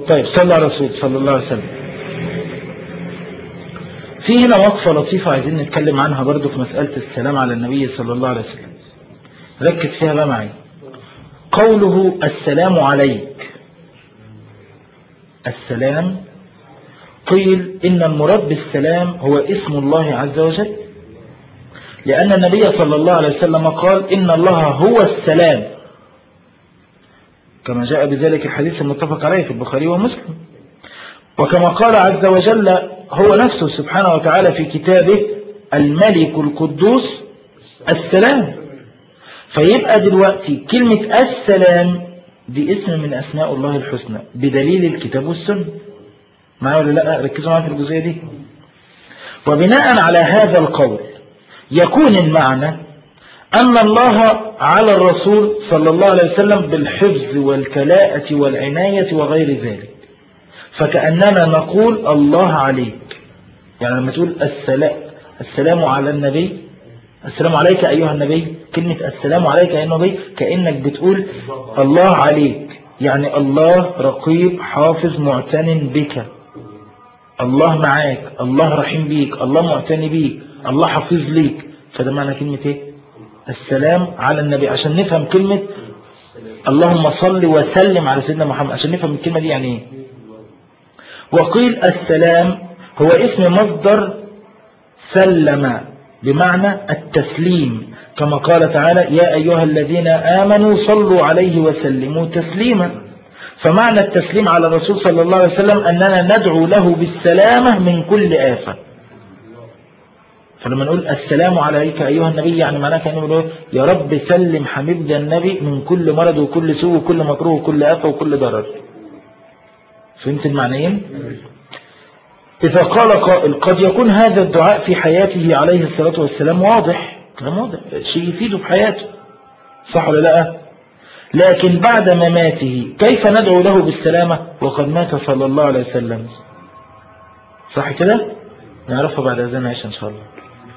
طيب صلى على الرسول صلى الله عليه وسلم في هنا وقفة لطيفة عايزين نتكلم عنها برضو في مسألة السلام على النبي صلى الله عليه وسلم ركز فيها بقى معي قوله السلام عليك السلام قيل إن المراد بالسلام هو اسم الله عز وجل لأن النبي صلى الله عليه وسلم قال إن الله هو السلام كما جاء بذلك الحديث المتفق عليه في البخاري ومسلم وكما قال عز وجل هو نفسه سبحانه وتعالى في كتابه الملك القدوس السلام فيبقى دلوقتي كلمة السلام دي اسم من أسماء الله الحسنى بدليل الكتاب والسنة معايا ولا لا ركزوا معايا في الجزئية دي وبناء على هذا القول يكون المعنى أن الله على الرسول صلى الله عليه وسلم بالحفظ والكلاءة والعناية وغير ذلك فكأننا نقول الله عليك يعني لما تقول السلام السلام على النبي السلام عليك أيها النبي كلمة السلام عليك أيها النبي كأنك بتقول الله عليك يعني الله رقيب حافظ معتن بك الله معاك الله رحيم بيك الله معتني بيك الله حفيظ ليك فده معنى كلمة ايه السلام على النبي عشان نفهم كلمة اللهم صل وسلم على سيدنا محمد عشان نفهم الكلمة دي يعني ايه وقيل السلام هو اسم مصدر سلم بمعنى التسليم كما قال تعالى يا أيها الذين آمنوا صلوا عليه وسلموا تسليما فمعنى التسليم على الرسول صلى الله عليه وسلم أننا ندعو له بالسلامة من كل آفة فلما نقول السلام عليك أيها النبي يعني معناه كأنه بنقول يا رب سلم حبيبنا النبي من كل مرض وكل سوء وكل مكروه وكل آفة وكل ضرر فهمت المعنيين إذا قال قائل قد يكون هذا الدعاء في حياته عليه الصلاة والسلام واضح كلام واضح شيء يفيده في حياته صح ولا لا لكن بعد مماته كيف ندعو له بالسلامة وقد مات صلى الله عليه وسلم صح كده نعرفها بعد أذان عيش إن شاء الله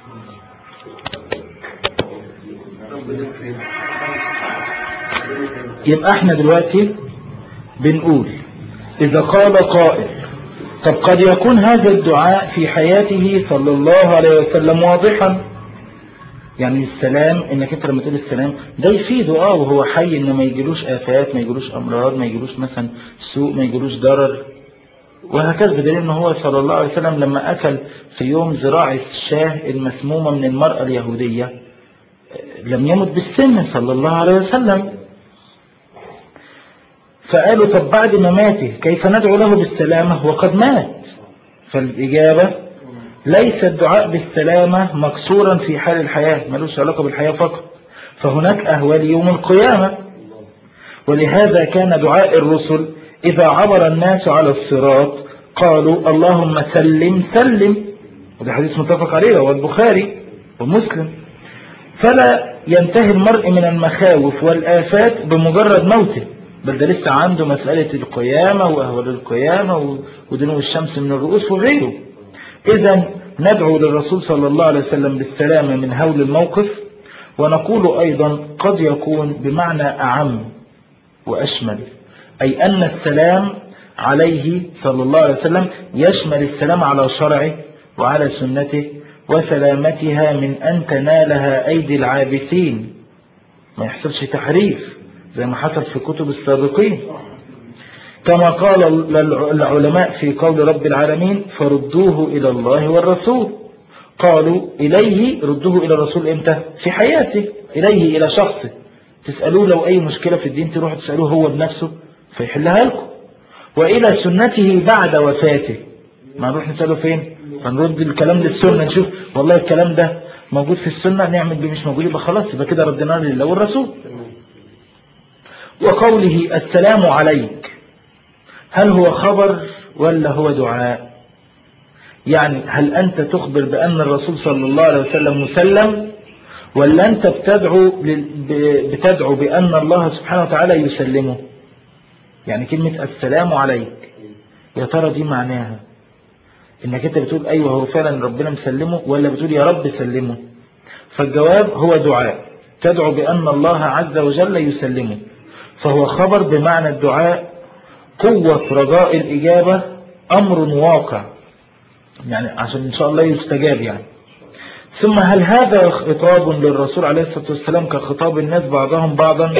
يبقى احنا دلوقتي بنقول إذا قال قائل طب قد يكون هذا الدعاء في حياته صلى الله عليه وسلم واضحا يعني السلام انك انت لما تقول السلام ده يفيده اه وهو حي ان ما يجيلوش آفات ما يجيلوش امراض ما يجيلوش مثلا سوء ما يجيلوش ضرر وهكذا بدليل ان هو صلى الله عليه وسلم لما اكل في يوم ذراع الشاه المسمومة من المرأة اليهودية لم يمت بالسن صلى الله عليه وسلم فقالوا طب بعد ما ماته كيف ندعو له بالسلامة وقد مات فالإجابة ليس الدعاء بالسلامة مقصورا في حال الحياة ملوش علاقة بالحياة فقط فهناك أهوال يوم القيامة ولهذا كان دعاء الرسل إذا عبر الناس على الصراط قالوا اللهم سلم سلم وده حديث متفق عليه هو البخاري ومسلم فلا ينتهي المرء من المخاوف والآفات بمجرد موته بل ده لسه عنده مسألة القيامة وأهوال القيامة ودنو الشمس من الرؤوس وغيره إذا ندعو للرسول صلى الله عليه وسلم بالسلامة من هول الموقف ونقول أيضا قد يكون بمعنى أعم وأشمل أي أن السلام عليه صلى الله عليه وسلم يشمل السلام على شرعه وعلى سنته وسلامتها من أن تنالها أيدي العابثين ما يحصلش تحريف زي ما حصل في كتب السابقين كما قال العلماء في قول رب العالمين فردوه إلى الله والرسول قالوا إليه ردوه إلى الرسول إمتى في حياته إليه إلى شخصه تسألوه لو أي مشكلة في الدين تروحوا تسألوه هو بنفسه فيحلها لكم وإلى سنته بعد وفاته ما نروح نسأله فين فنرد الكلام للسنة نشوف والله الكلام ده موجود في السنة نعمل بيه مش موجود يبقى خلاص يبقى كده ردناه لله والرسول وقوله السلام عليك هل هو خبر ولا هو دعاء يعني هل أنت تخبر بأن الرسول صلى الله عليه وسلم مسلم ولا أنت بتدعو, بتدعو بأن الله سبحانه وتعالى يسلمه يعني كلمة السلام عليك يا ترى دي معناها انك انت بتقول ايوه هو فعلا ربنا مسلمه ولا بتقول يا رب سلمه فالجواب هو دعاء تدعو بأن الله عز وجل يسلمه فهو خبر بمعنى الدعاء قوة رجاء الإجابة أمر واقع يعني عشان إن شاء الله يستجاب يعني ثم هل هذا خطاب للرسول عليه الصلاة والسلام كخطاب الناس بعضهم بعضا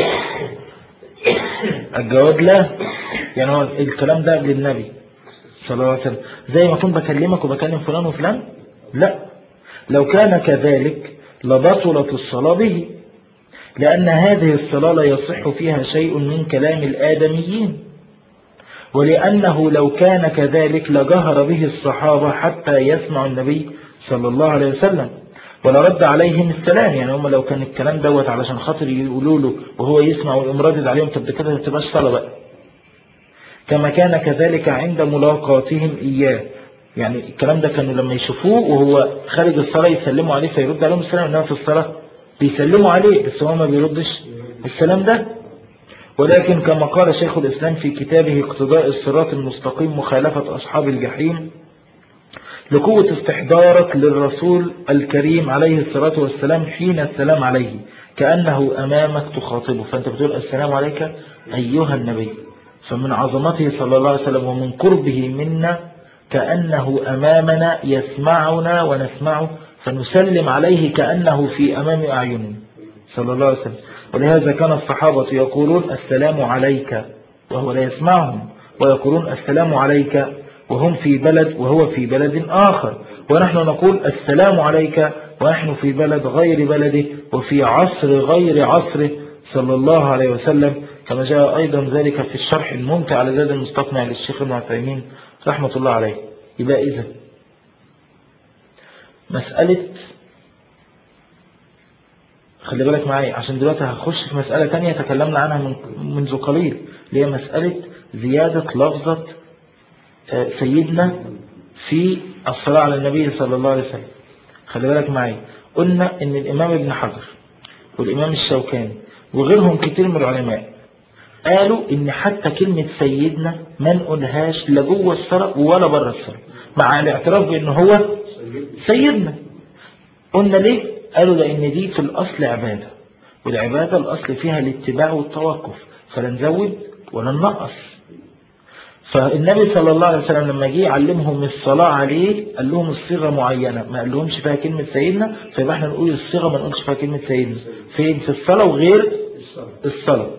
الجواب لا يعني هو الكلام ده للنبي صلى الله عليه وسلم زي ما كنت بكلمك وبكلم فلان وفلان لا لو كان كذلك لبطلت الصلاة به لأن هذه الصلاة لا يصح فيها شيء من كلام الآدميين ولأنه لو كان كذلك لجهر به الصحابة حتى يسمع النبي صلى الله عليه وسلم ولرد عليهم السلام يعني هم لو كان الكلام دوت علشان خاطر يقولوا له وهو يسمع ويقوم ردد عليهم طب كده ما تبقاش صلاة بقى كما كان كذلك عند ملاقاتهم إياه يعني الكلام ده كانوا لما يشوفوه وهو خارج الصلاة يسلموا عليه فيرد عليهم السلام إنما في الصلاة بيسلموا عليه بس هو ما بيردش السلام ده ولكن كما قال شيخ الإسلام في كتابه اقتضاء الصراط المستقيم مخالفة أصحاب الجحيم لقوة استحضارك للرسول الكريم عليه الصلاة والسلام حين السلام عليه كأنه أمامك تخاطبه فأنت بتقول السلام عليك أيها النبي فمن عظمته صلى الله عليه وسلم ومن قربه منا كأنه أمامنا يسمعنا ونسمعه فنسلم عليه كأنه في أمام أعيننا صلى الله عليه وسلم ولهذا كان الصحابة يقولون السلام عليك وهو لا يسمعهم ويقولون السلام عليك وهم في بلد وهو في بلد آخر ونحن نقول السلام عليك ونحن في بلد غير بلده وفي عصر غير عصره صلى الله عليه وسلم كما جاء أيضا ذلك في الشرح الممتع على زاد المستقنع للشيخ ابن عثيمين رحمة الله عليه يبقى إذا مسألة خلي بالك معايا عشان دلوقتي هخش في مسألة تانية تكلمنا عنها من منذ قليل اللي هي مسألة زيادة لفظة سيدنا في الصلاة على النبي صلى الله عليه وسلم خلي بالك معايا قلنا ان الامام ابن حجر والامام الشوكاني وغيرهم كتير من العلماء قالوا ان حتى كلمة سيدنا ما نقولهاش لا جوه الصلاة ولا بره الصلاة مع الاعتراف بان هو سيدنا قلنا ليه قالوا لان دي في الاصل عبادة والعبادة الاصل فيها الاتباع والتوقف فلا نزود ولا ننقص فالنبي صلى الله عليه وسلم لما جه يعلمهم الصلاة عليه قال لهم الصيغة معينة ما قال لهمش فيها كلمة سيدنا فيبقى احنا نقول الصيغة ما نقولش فيها كلمة سيدنا فين في الصلاة وغير الصلاة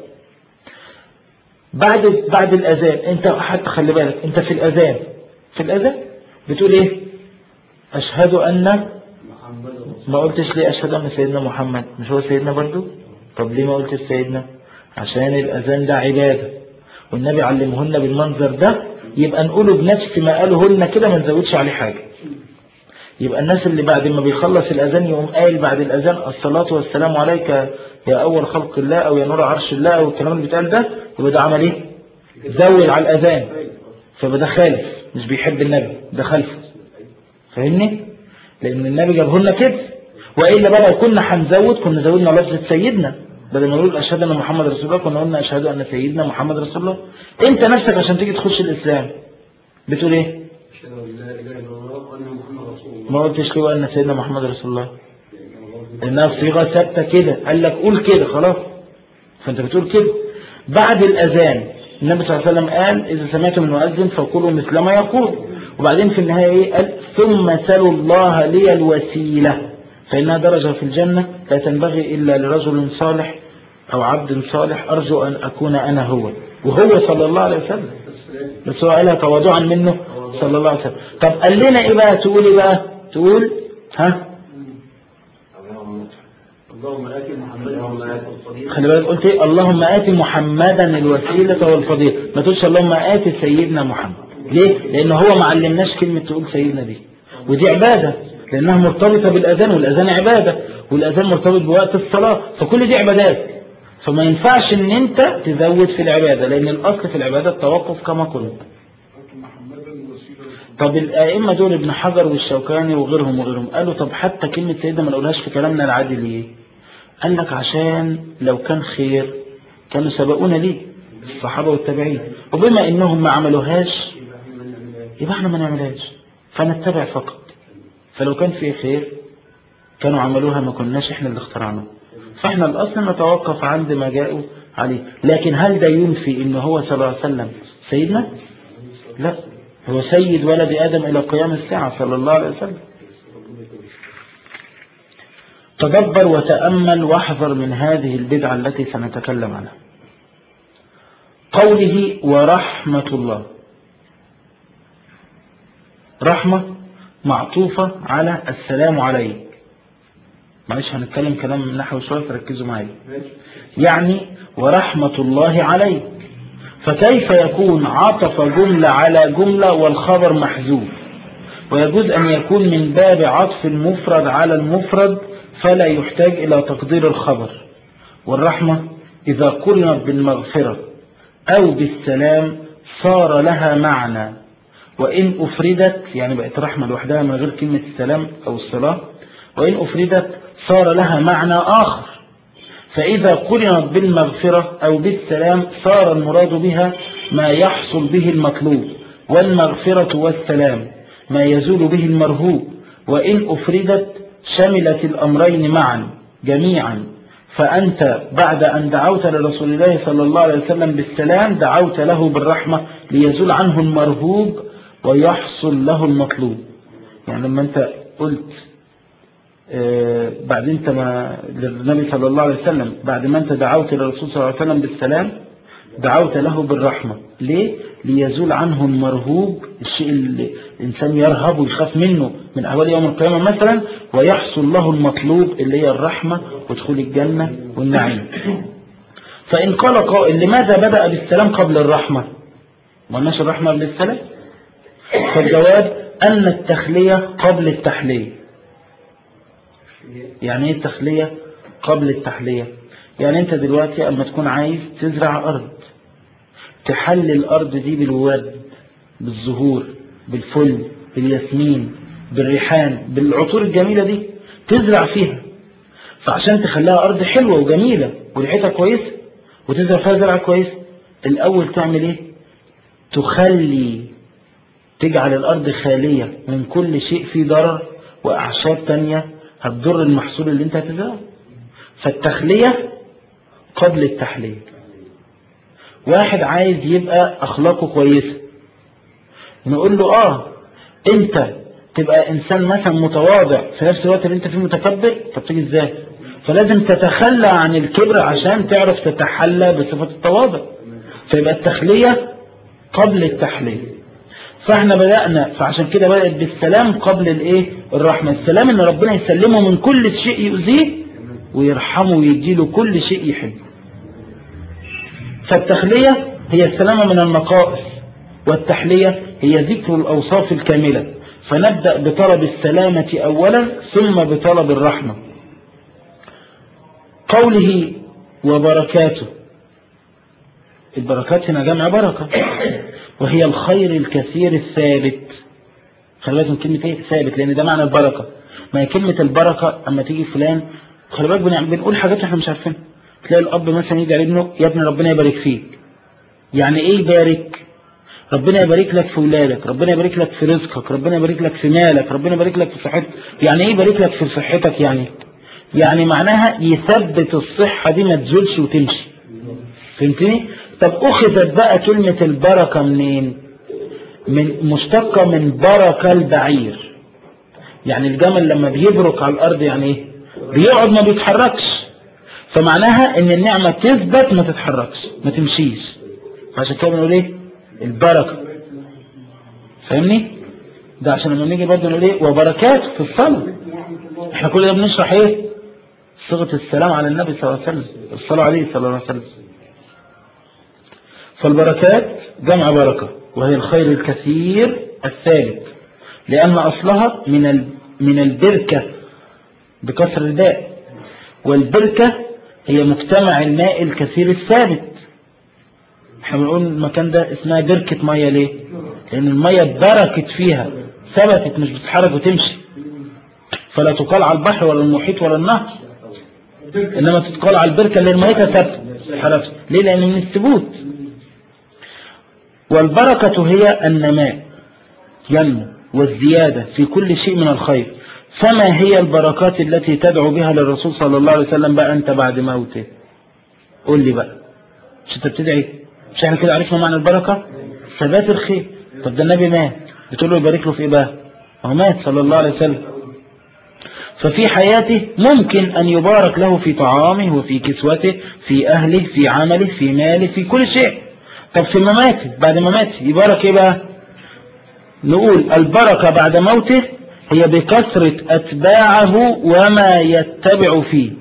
بعد بعد الأذان انت حتى خلي بالك انت في الأذان في الأذان بتقول ايه أشهد أن ما قلتش ليه أشهد أن سيدنا محمد مش هو سيدنا برضو طب ليه ما قلتش سيدنا عشان الأذان ده عبادة والنبي علمهن بالمنظر ده يبقى نقوله بنفس ما قالهن كده ما نزودش عليه حاجة يبقى الناس اللي بعد ما بيخلص الأذان يقوم قايل بعد الأذان الصلاة والسلام عليك يا أول خلق الله أو يا نور عرش الله أو الكلام اللي بيتقال ده يبقى ده عمل إيه؟ زود على الأذان فيبقى ده خالف مش بيحب النبي ده خلفه فاهمني؟ لأن النبي جابهن كده وإلا بقى لو كنا هنزود كنا زودنا لفظة سيدنا بدل ما نقول أشهد أن محمد رسول الله كنا قلنا أشهد أن سيدنا محمد رسول الله أنت نفسك عشان تيجي تخش الإسلام بتقول إيه أشهد أن لا إله إلا الله وأن محمد رسول الله ما قلتش ليه أن سيدنا محمد رسول الله إنها صيغة ثابتة كده قال لك قول كده خلاص فأنت بتقول كده بعد الأذان النبي صلى الله عليه وسلم قال إذا سمعتم المؤذن فقولوا مثل ما يقول وبعدين في النهاية إيه قال ثم سلوا الله لي الوسيلة فإنها درجة في الجنة لا تنبغي إلا لرجل صالح أو عبد صالح أرجو أن أكون أنا هو وهو صلى الله عليه وسلم بس هو قالها تواضعا منه صلى الله عليه وسلم طب قال لنا إيه بقى تقول إيه بقى تقول ها اللهم آتي محمدا اللهم آتي الصديق خلي بالك قلت إيه اللهم آتي محمدا الوسيلة والفضيلة ما تقولش اللهم آتي سيدنا محمد ليه لأن هو ما علمناش كلمة تقول سيدنا دي ودي عبادة لأنها مرتبطة بالأذان والأذان عبادة والأذان مرتبط بوقت الصلاة فكل دي عبادات فما ينفعش ان انت تزود في العبادة لأن الأصل في العبادة التوقف كما قلت محمدا وسيلة طب الأئمة دول ابن حجر والشوكاني وغيرهم وغيرهم قالوا طب حتى كلمة سيدنا ما نقولهاش في كلامنا العادي ليه قال لك عشان لو كان خير كانوا سبقونا ليه الصحابة والتابعين وبما انهم ما عملوهاش يبقى احنا ما نعملهاش فنتبع فقط فلو كان في خير كانوا عملوها ما كناش احنا اللي اخترعناها فاحنا الاصل نتوقف عند ما جاءوا عليه لكن هل ده ينفي ان هو صلى الله عليه وسلم سيدنا لا هو سيد ولد آدم إلى قيام الساعة صلى الله عليه وسلم تدبر وتأمل واحذر من هذه البدعة التي سنتكلم عنها قوله ورحمة الله رحمة معطوفة على السلام عليك معلش هنتكلم كلام من نحو شوية فركزوا معي يعني ورحمة الله عليك فكيف يكون عطف جملة على جملة والخبر محذوف ويجوز أن يكون من باب عطف المفرد على المفرد فلا يحتاج إلى تقدير الخبر والرحمة إذا قرنت بالمغفرة أو بالسلام صار لها معنى وإن أفردت يعني بقت رحمة لوحدها من غير كلمة السلام أو الصلاة وإن أفردت صار لها معنى آخر فإذا قرنت بالمغفرة أو بالسلام صار المراد بها ما يحصل به المطلوب والمغفرة والسلام ما يزول به المرهوب وإن أفردت شملت الأمرين معا جميعا فأنت بعد أن دعوت لرسول الله صلى الله عليه وسلم بالسلام دعوت له بالرحمة ليزول عنه المرهوب ويحصل له المطلوب يعني لما أنت قلت آه بعد انت ما للنبي صلى الله عليه وسلم بعد ما انت دعوت للرسول صلى الله عليه وسلم بالسلام دعوت له بالرحمة ليه؟ ليزول عنه المرهوب الشيء اللي الإنسان يرهب ويخاف منه من أول يوم القيامة مثلا ويحصل له المطلوب اللي هي الرحمة ودخول الجنة والنعيم فإن قال قائل لماذا بدأ بالسلام قبل الرحمة ما قلناش الرحمة قبل السلام فالجواب أن التخلية قبل التحلية يعني ايه التخلية قبل التحلية يعني انت دلوقتي اما تكون عايز تزرع ارض تحلي الارض دي بالورد بالزهور بالفل بالياسمين بالريحان بالعطور الجميلة دي تزرع فيها فعشان تخليها ارض حلوة وجميلة وريحتها كويسة وتزرع فيها زرعة كويسة الاول تعمل ايه تخلي تجعل الارض خالية من كل شيء فيه ضرر واعشاب تانية هتضر المحصول اللي انت هتزرعه فالتخلية قبل التحلية واحد عايز يبقى اخلاقه كويسة نقول له اه انت تبقى انسان مثلا متواضع في نفس الوقت اللي انت فيه متكبر طب تيجي ازاي فلازم تتخلى عن الكبر عشان تعرف تتحلى بصفة التواضع فيبقى التخلية قبل التحلية فاحنا بدأنا فعشان كده بدأت بالسلام قبل الايه الرحمة السلام ان ربنا يسلمه من كل شيء يؤذيه ويرحمه ويديله كل شيء يحبه فالتخلية هي السلامة من النقائص والتحلية هي ذكر الأوصاف الكاملة فنبدأ بطلب السلامة أولا ثم بطلب الرحمة قوله وبركاته البركات هنا جمع بركة وهي الخير الكثير الثابت خلي بالك من كلمة ايه ثابت لان ده معنى البركة ما هي كلمة البركة اما تيجي فلان خلي بالك بنعمل بنقول حاجات احنا مش عارفينها تلاقي الاب مثلا يجي على ابنه يا ابني ربنا يبارك فيك يعني ايه يبارك ربنا يبارك لك في ولادك ربنا يبارك لك في رزقك ربنا يبارك لك في مالك ربنا يبارك لك في صحتك يعني ايه يبارك لك في صحتك يعني يعني معناها يثبت الصحة دي ما تزولش وتمشي فهمتني طب أخذت بقى كلمة البركة منين من مشتقة من بركة البعير يعني الجمل لما بيبرك على الأرض يعني ايه بيقعد ما بيتحركش فمعناها ان النعمة تثبت ما تتحركش ما تمشيش عشان كده بنقول ايه البركة فاهمني ده عشان لما نيجي برضه نقول ايه وبركات في الصلاة احنا كل ده بنشرح ايه صيغة السلام على النبي صلى الله عليه وسلم الصلاة عليه صلى الله عليه وسلم فالبركات جمع بركة وهي الخير الكثير الثابت لأن أصلها من من البركة بكسر الباء والبركة هي مجتمع الماء الكثير الثابت احنا بنقول المكان ده اسمها بركة مية ليه لأن المية اتبركت فيها ثبتت مش بتتحرك وتمشي فلا تقال على البحر ولا المحيط ولا النهر إنما تتقال على البركة اللي الميتها ثابتة حركت ليه لأن من الثبوت والبركة هي النماء ينمو والزيادة في كل شيء من الخير فما هي البركات التي تدعو بها للرسول صلى الله عليه وسلم بقى أنت بعد موته قول لي بقى مش أنت بتدعي مش احنا كده عرفنا معنى البركة ثبات الخير طب ده النبي مات بتقول له يبارك له في ايه بقى هو مات صلى الله عليه وسلم ففي حياته ممكن أن يبارك له في طعامه وفي كسوته في أهله في عمله في ماله في كل شيء طب في مماته بعد ما مات يبارك ايه بقى نقول البركة بعد موته هي بكثرة أتباعه وما يتبع فيه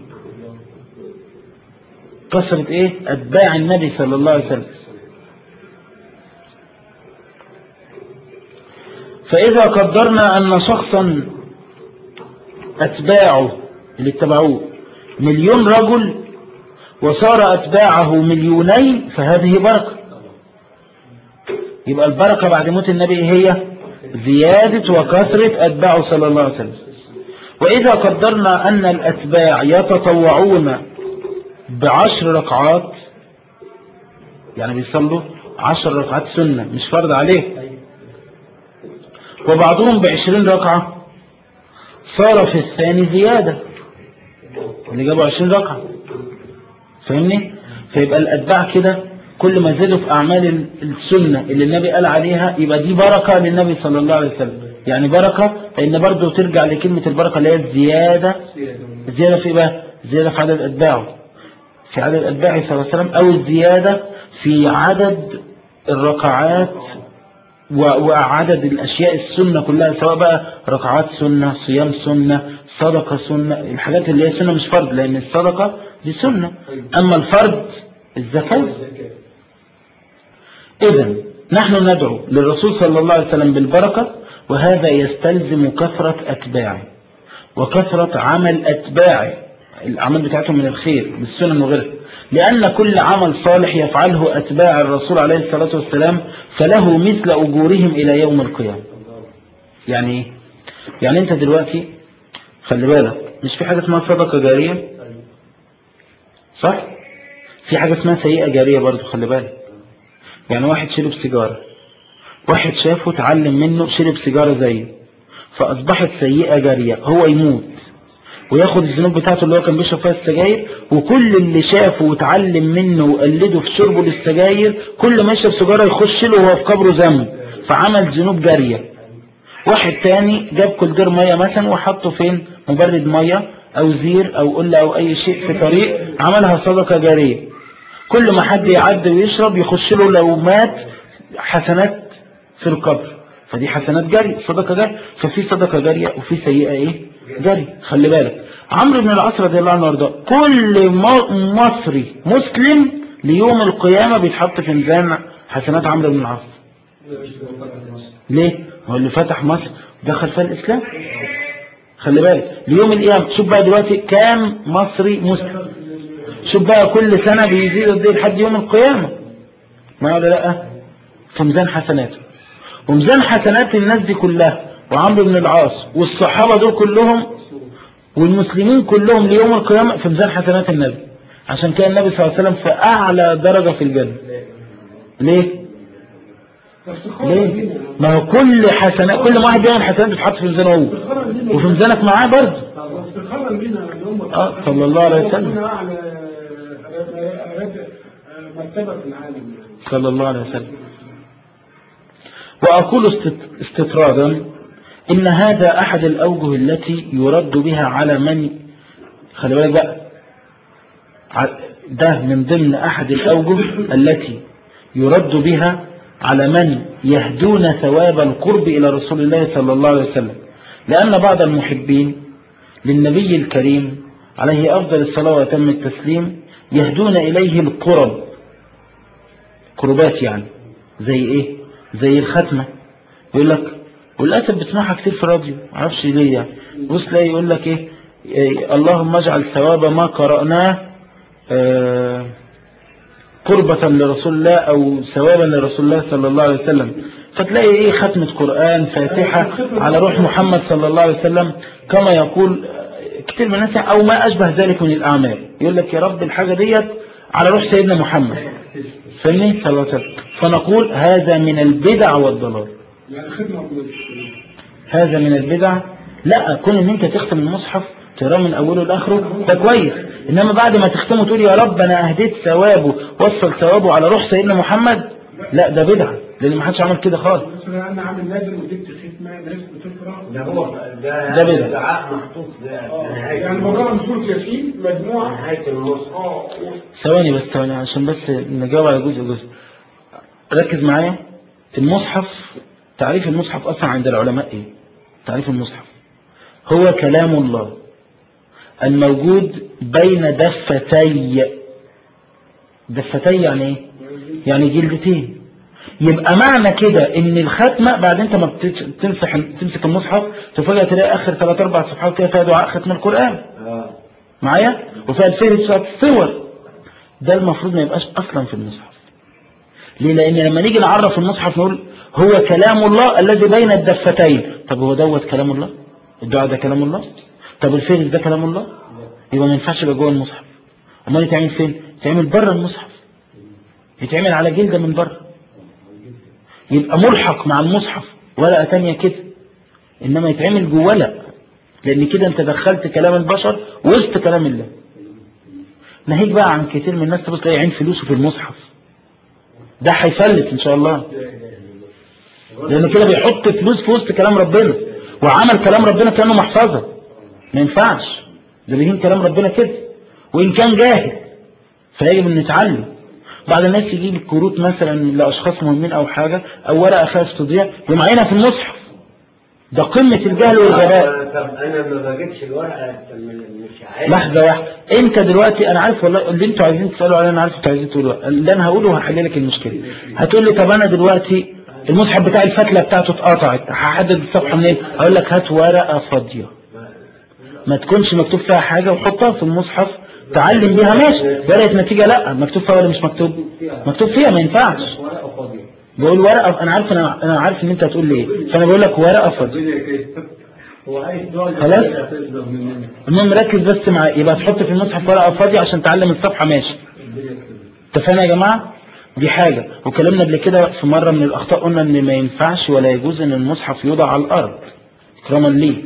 كثرة ايه أتباع النبي صلى الله عليه وسلم فإذا قدرنا أن شخصا أتباعه اللي اتبعوه مليون رجل وصار أتباعه مليونين فهذه بركة يبقى البركة بعد موت النبي هي زيادة وكثرة أتباعه صلى الله عليه وسلم وإذا قدرنا أن الأتباع يتطوعون بعشر ركعات يعني بيصلوا عشر ركعات سنة مش فرض عليه وبعضهم بعشرين ركعة صار في الثاني زيادة اللي جابوا عشرين ركعة فاهمني فيبقى الأتباع كده كل ما زادوا في أعمال السنة اللي النبي قال عليها يبقى دي بركة للنبي صلى الله عليه وسلم يعني بركة لأن برضه ترجع لكلمة البركة اللي هي الزيادة الزيادة في إيه بقى زيادة في عدد أتباعه في عدد أتباعه صلى الله عليه وسلم أو الزيادة في عدد الركعات وعدد الأشياء السنة كلها سواء بقى ركعات سنة صيام سنة صدقة سنة الحاجات اللي هي سنة مش فرض لأن الصدقة دي سنة أما الفرض الزكاة إذا نحن ندعو للرسول صلى الله عليه وسلم بالبركة وهذا يستلزم كثرة أتباعه وكثرة عمل أتباعه الأعمال بتاعتهم من الخير بالسنن وغيرها لأن كل عمل صالح يفعله أتباع الرسول عليه الصلاة والسلام فله مثل أجورهم إلى يوم القيامة يعني إيه؟ يعني أنت دلوقتي خلي بالك مش في حاجة اسمها صدقة جارية صح؟ في حاجة اسمها سيئة جارية برضو خلي بالك يعني واحد شرب سيجارة واحد شافه اتعلم منه شرب سيجارة زيه فأصبحت سيئة جارية هو يموت وياخد الذنوب بتاعته اللي هو كان بيشرب فيها السجاير وكل اللي شافه واتعلم منه وقلده في شربه للسجاير كل ما يشرب سيجاره يخش له وهو في قبره ذنب فعمل ذنوب جاريه واحد تاني جاب كولدير ميه مثلا وحطه فين مبرد ميه او زير او قله او اي شيء في طريق عملها صدقه جاريه كل ما حد يعدي ويشرب يخش له لو مات حسنات في القبر فدي حسنات جارية صدقة جارية ففي صدقة جارية وفي سيئة ايه جارية خلي بالك عمرو بن العاص رضي الله عنه وارضاه كل مصري مسلم ليوم القيامة بيتحط في ميزان حسنات عمرو بن العاص ليه هو اللي فتح مصر دخل فيها الاسلام خلي بالك ليوم القيامة شوف بقى دلوقتي كام مصري مسلم شوف بقى كل سنة بيزيد قد ايه لحد يوم القيامة ما ولا لا في ميزان حسناته وميزان حسنات الناس دي كلها وعمرو بن العاص والصحابة دول كلهم والمسلمين كلهم ليوم القيامة في ميزان حسنات النبي عشان كان النبي صلى الله عليه وسلم في أعلى درجة في الجنة ليه؟ ليه؟ ما هو كل حسنات كل ما واحد بيعمل حسنات بتحط في ميزانه هو وفي ميزانك معاه برضه وافتخارا بنا ان هم اه صلى الله عليه وسلم كنا اعلى مرتبه في العالم صلى الله عليه وسلم وأقول استت- استطرادا إن هذا أحد الأوجه التي يرد بها على من خلي بالك بقى ع- ده من ضمن أحد الأوجه التي يرد بها على من يهدون ثواب القرب إلى رسول الله صلى الله عليه وسلم لأن بعض المحبين للنبي الكريم عليه أفضل الصلاة وأتم التسليم يهدون إليه القرب قربات يعني زي ايه زي الختمة يقول لك وللأسف بتسمعها كتير في الراديو معرفش ليه يعني بص تلاقي يقول لك ايه, إيه اللهم اجعل ثواب ما قرأناه آه قربة لرسول الله او ثوابا لرسول الله صلى الله عليه وسلم فتلاقي ايه ختمة قرآن فاتحة على روح محمد صلى الله عليه وسلم كما يقول آه، كتير من الناس او ما اشبه ذلك من الاعمال يقول لك يا رب الحاجة ديت على روح سيدنا محمد فاهمني صلى الله عليه وسلم فنقول هذا من البدع والضلال يعني خدمه مش هذا من البدع لا كون ان انت تختم المصحف تقراه من اوله لاخره ده كويس انما بعد ما تختمه تقول يا رب انا اهديت ثوابه وصل ثوابه على روح سيدنا محمد لا ده بدعه لان ما حدش عمل كده خالص مثلا انا عامل نادر وجبت ختمه ناس بتقرا ده هو ده ده بدعة. دعاء محطوط ده في آه، نهاية يعني مجرد سوره ياسين مجموعه نهاية النص اه ثواني بس ثواني عشان بس نجاوب على جزء جزء ركز معايا المصحف تعريف المصحف اصلا عند العلماء ايه تعريف المصحف هو كلام الله الموجود بين دفتي دفتي يعني ايه يعني جلدتين يبقى معنى كده ان الختمه بعد انت ما بتش- تمسح تمسك المصحف تفاجئ تلاقي اخر ثلاث اربع صفحات كده فيها دعاء ختم القران اه معايا وفيها الفهرس بتاعت الصور ده المفروض ما يبقاش اصلا في المصحف ليه لان لما نيجي نعرف المصحف نقول هو كلام الله الذي بين الدفتين طب هو دوت كلام الله الدعاء ده كلام الله طب الفهرس ده كلام الله يبقى ما ينفعش يبقى جوه المصحف امال يتعمل فين يتعمل بره المصحف يتعمل على جلده من بره يبقى ملحق مع المصحف ورقه تانية كده انما يتعمل جوه لا لان كده انت دخلت كلام البشر وسط كلام الله ناهيك بقى عن كتير من الناس تبص تلاقي عين فلوسه في المصحف ده هيفلت ان شاء الله لان كده بيحط فلوس في وسط كلام ربنا وعمل كلام ربنا كانه محفظه ما ينفعش ده بيهين كلام ربنا كده وان كان جاهل فيجب ان نتعلم بعض الناس يجيب الكروت مثلا لاشخاص مهمين او حاجه او ورقه خايف تضيع يقوم عينها في المصحف ده قمه الجهل والغباء طب انا ما بجيبش الورقة طب مش عارف لحظة واحدة انت دلوقتي انا عارف والله اللي انتوا عايزين تسألوا عليه انا عارف انتوا عايزين تقولوا اللي انا هقوله هحل لك المشكلة هتقول لي طب انا دلوقتي المصحف بتاع الفتلة بتاعته اتقطعت هحدد الصفحة منين هقول لك هات ورقة فاضية ما تكونش مكتوب فيها حاجة وحطها في المصحف تعلم بيها ماشي ورقة نتيجة لا مكتوب فيها ولا مش مكتوب مكتوب فيها ما ينفعش ورقة فاضية بقول ورقة انا عارف انا انا عارف ان انت هتقول لي ايه فانا بقول لك ورقة فاضية هو عايز دول خلاص المهم ركز بس معايا يبقى تحط في المصحف ورقه فاضيه عشان تعلم الصفحه ماشي اتفقنا يا جماعه دي حاجه وكلامنا قبل كده في مره من الاخطاء قلنا ان ما ينفعش ولا يجوز ان المصحف يوضع على الارض اكراما ليه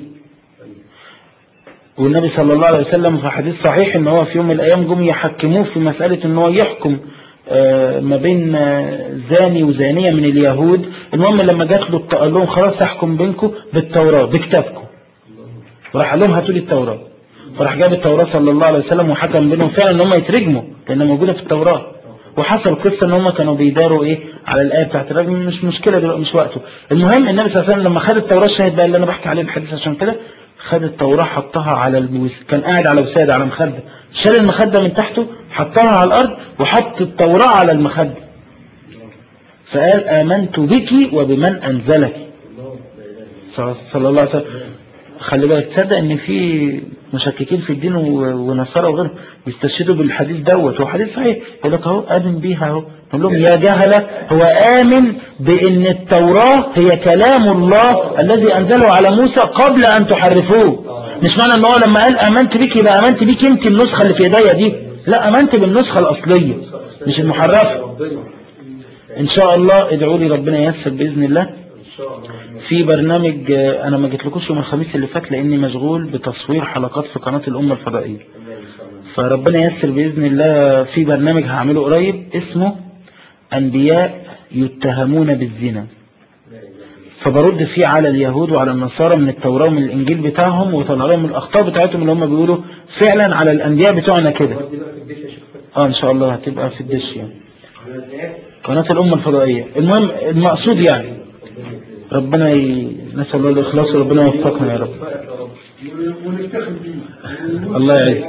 والنبي صلى الله عليه وسلم في حديث صحيح ان هو في يوم من الايام جم يحكموه في مساله ان هو يحكم آه، ما بين آه، زاني وزانيه من اليهود المهم لما جات له الط- قال لهم خلاص احكم بينكم بالتوراه بكتابكم وراح قال لهم هاتوا لي التوراة فراح جاب التوراة صلى الله عليه وسلم وحكم بينهم فعلا ان هم يترجموا لانها موجودة في التوراة وحصل قصة ان هم كانوا بيداروا ايه على الآية بتاعت الرجم مش مشكلة دلوقتي مش وقته المهم النبي صلى الله عليه وسلم لما خد التوراة الشاهد بقى اللي انا بحكي عليه الحديث عشان كده خد التوراة حطها على الوس كان قاعد على وسادة على مخدة شال المخدة من تحته حطها على الأرض وحط التوراة على المخدة فقال آمنت بك وبمن أنزلك صلى الله عليه وسلم خلي بالك تصدق ان في مشككين في الدين و- ونصارى وغيرهم يستشهدوا بالحديث دوت هو حديث صحيح يقول لك اهو امن بيها اهو نقول لهم يا جهله هو امن بان التوراه هي كلام الله الذي انزله على موسى قبل ان تحرفوه مش معنى ان هو لما قال امنت بيك يبقى امنت بيك انت النسخه اللي في ايديا دي لا امنت بالنسخه الاصليه مش المحرفه ان شاء الله ادعوا لي ربنا ييسر باذن الله في برنامج آه، انا ما جيتلكوش يوم الخميس اللي فات لاني مشغول بتصوير حلقات في قناة الامة الفضائية فربنا ييسر باذن الله في برنامج هعمله قريب اسمه انبياء يتهمون بالزنا فبرد فيه على اليهود وعلى النصارى من التوراة ومن الانجيل بتاعهم وطلع لهم الاخطاء بتاعتهم اللي هم بيقولوا فعلا على الانبياء بتوعنا كده اه ان شاء الله هتبقى في الدش يعني قناة الأمة الفضائية المهم المقصود يعني ربنا ي... نسأل الله الإخلاص وربنا يوفقنا يا رب ونفتخر بيه الله يعز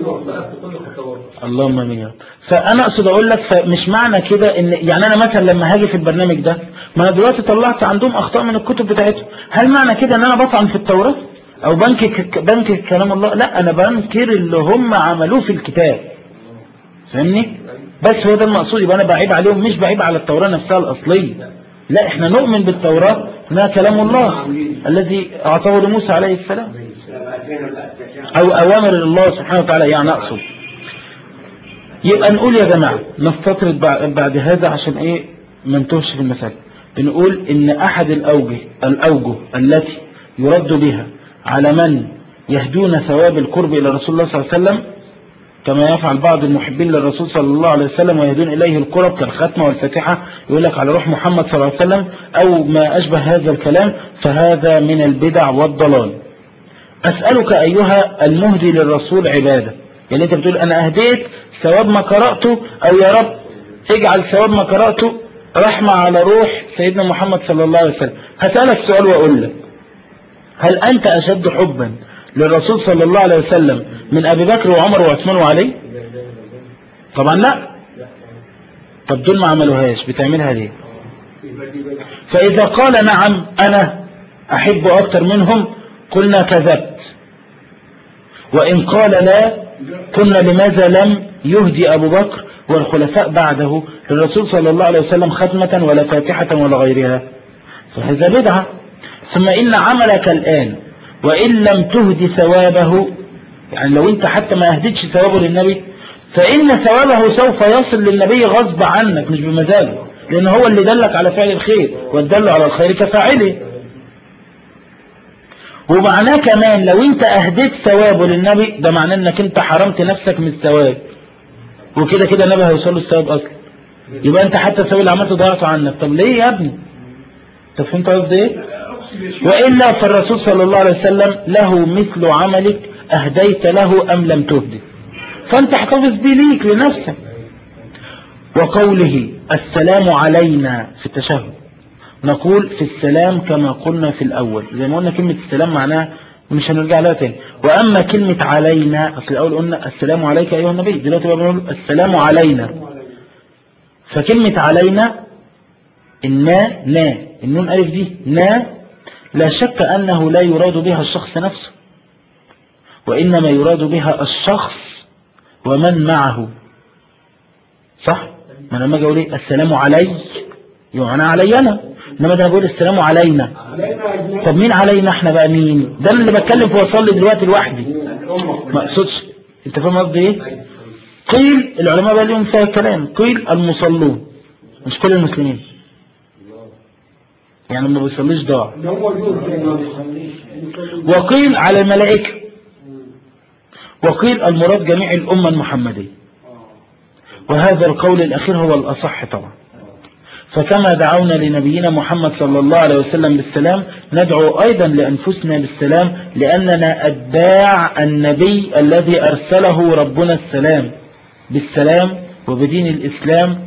اللهم امين يا رب فانا اقصد اقول لك فمش معنى كده ان يعني انا مثلا لما هاجي في البرنامج ده ما انا دلوقتي طلعت عندهم اخطاء من الكتب بتاعتهم هل معنى كده ان انا بطعن في التوراة او بنكر بنكر كلام الله لا انا بنكر اللي هم عملوه في الكتاب فاهمني بس هو ده المقصود يبقى انا بعيب عليهم مش بعيب على التوراة نفسها الاصلية لا احنا نؤمن بالتوراة انها كلام الله الذي اعطاه لموسى عليه السلام او اوامر الله سبحانه وتعالى يعني اقصد يبقى نقول يا جماعة نستطرد بع- بعد هذا عشان ايه ما نتوهش في المسألة بنقول ان احد الاوجه الاوجه التي يرد بها على من يهدون ثواب القرب الى رسول الله صلى الله عليه وسلم كما يفعل بعض المحبين للرسول صلى الله عليه وسلم ويهدون إليه القرب كالختمة والفاتحة يقول لك على روح محمد صلى الله عليه وسلم أو ما أشبه هذا الكلام فهذا من البدع والضلال أسألك أيها المهدي للرسول عبادة يعني أنت بتقول أنا أهديت ثواب ما قرأته أو يا رب اجعل ثواب ما قرأته رحمة على روح سيدنا محمد صلى الله عليه وسلم هسألك سؤال وأقول لك هل أنت أشد حبا للرسول صلى الله عليه وسلم من أبي بكر وعمر وعثمان وعلي طبعا لا طب دول ما عملوهاش بتعملها ليه فإذا قال نعم أنا أحب أكثر منهم قلنا كذبت وإن قال لا قلنا لماذا لم يهدي أبو بكر والخلفاء بعده للرسول صلى الله عليه وسلم ختمة ولا فاتحة ولا غيرها فهذا بدعة ثم إن عملك الآن وإن لم تهدي ثوابه يعني لو أنت حتى ما أهدتش ثوابه للنبي فإن ثوابه سوف يصل للنبي غصب عنك مش بمزاجه لأن هو اللي دلك على فعل الخير والدل على الخير كفاعله ومعناه كمان لو انت اهديت ثوابه للنبي ده معناه انك انت حرمت نفسك من الثواب وكده كده النبي هيوصل له الثواب اصلا يبقى انت حتى الثواب اللي عملته ضيعته عنك طب ليه يا ابني انت فهمت قصدي ايه اقصد يا شيخ والا فالرسول صلى الله عليه وسلم له مثل عملك اهديت له ام لم تهدي فانت احتفظ بيه ليك لنفسك وقوله السلام علينا في التشهد نقول في السلام كما قلنا في الأول زي ما قلنا كلمة السلام معناها مش هنرجع لها تاني وأما كلمة علينا أصل الأول قلنا السلام عليك أيها النبي دلوقتي بقى بنقول السلام علينا فكلمة علينا النا نا النون ألف دي نا لا شك أنه لا يراد بها الشخص نفسه وإنما يراد بها الشخص ومن معه صح؟ ما أنا لما أجي أقول إيه السلام علي يبقى أنا علي أنا إنما ده أنا بقول السلام علينا علينا أجمعين طب مين علينا إحنا بقى مين؟ ده اللي بتكلم في وصل لي دلوقتي لوحدي ما أقصدش أنت فاهم قصدي إيه؟ قيل العلماء بقى لهم فيها الكلام قيل المصلون مش كل المسلمين يعني ما بيصليش ضاع اللي هو الجزء وقيل على الملائكة وقيل المراد جميع الأمة المحمدية وهذا القول الأخير هو الأصح طبعا فكما دعونا لنبينا محمد صلى الله عليه وسلم بالسلام ندعو أيضا لأنفسنا بالسلام لأننا أتباع النبي الذي أرسله ربنا السلام بالسلام وبدين الإسلام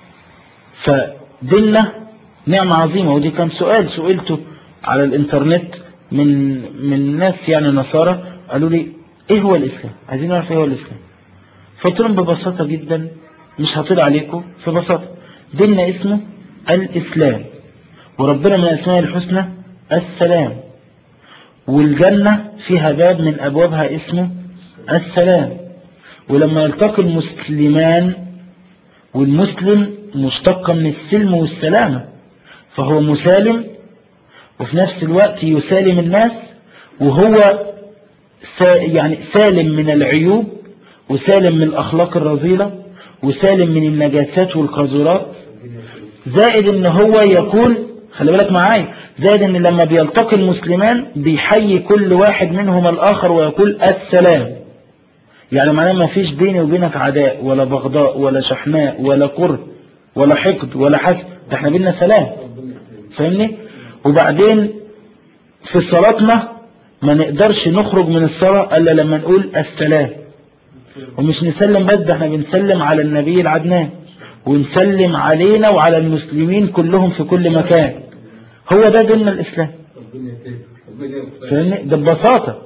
فديننا نعمة عظيمة ودي كان سؤال سئلته على الإنترنت من من ناس يعني نصارى قالوا لي إيه هو الإسلام عايزين نعرف إيه هو الإسلام فقلت لهم ببساطة جدا مش هطير عليكم في بساطة ديننا اسمه الإسلام وربنا من أسماء الحسنى السلام والجنة فيها باب من أبوابها اسمه السلام ولما يلتقي المسلمان والمسلم مشتق من السلم والسلامة فهو مسالم وفي نفس الوقت يسالم الناس وهو سا يعني سالم من العيوب وسالم من الأخلاق الرذيلة وسالم من النجاسات والقذورات زائد ان هو يكون خلي بالك معايا زائد ان لما بيلتقي المسلمان بيحيي كل واحد منهم الآخر ويقول السلام يعني معناه ما فيش بيني وبينك عداء ولا بغضاء ولا شحناء ولا كره ولا حقد ولا حسد ده احنا بينا سلام فاهمني وبعدين في صلاتنا ما نقدرش نخرج من الصلاة الا لما نقول السلام ومش نسلم بس ده احنا بنسلم على النبي العدنان ونسلم علينا وعلى المسلمين كلهم في كل مكان هو ده ديننا الإسلام فاهمني ده ببساطة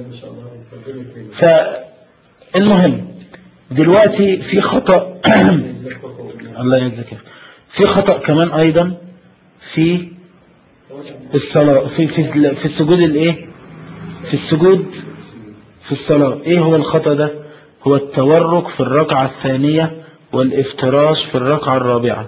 فالمهم دلوقتي في خطأ الله يجزاك خير. في خطأ كمان أيضا في الصلاة في في في السجود الايه في السجود في الصلاة ايه هو الخطأ ده هو التورك في الركعة الثانية والافتراش في الركعة الرابعة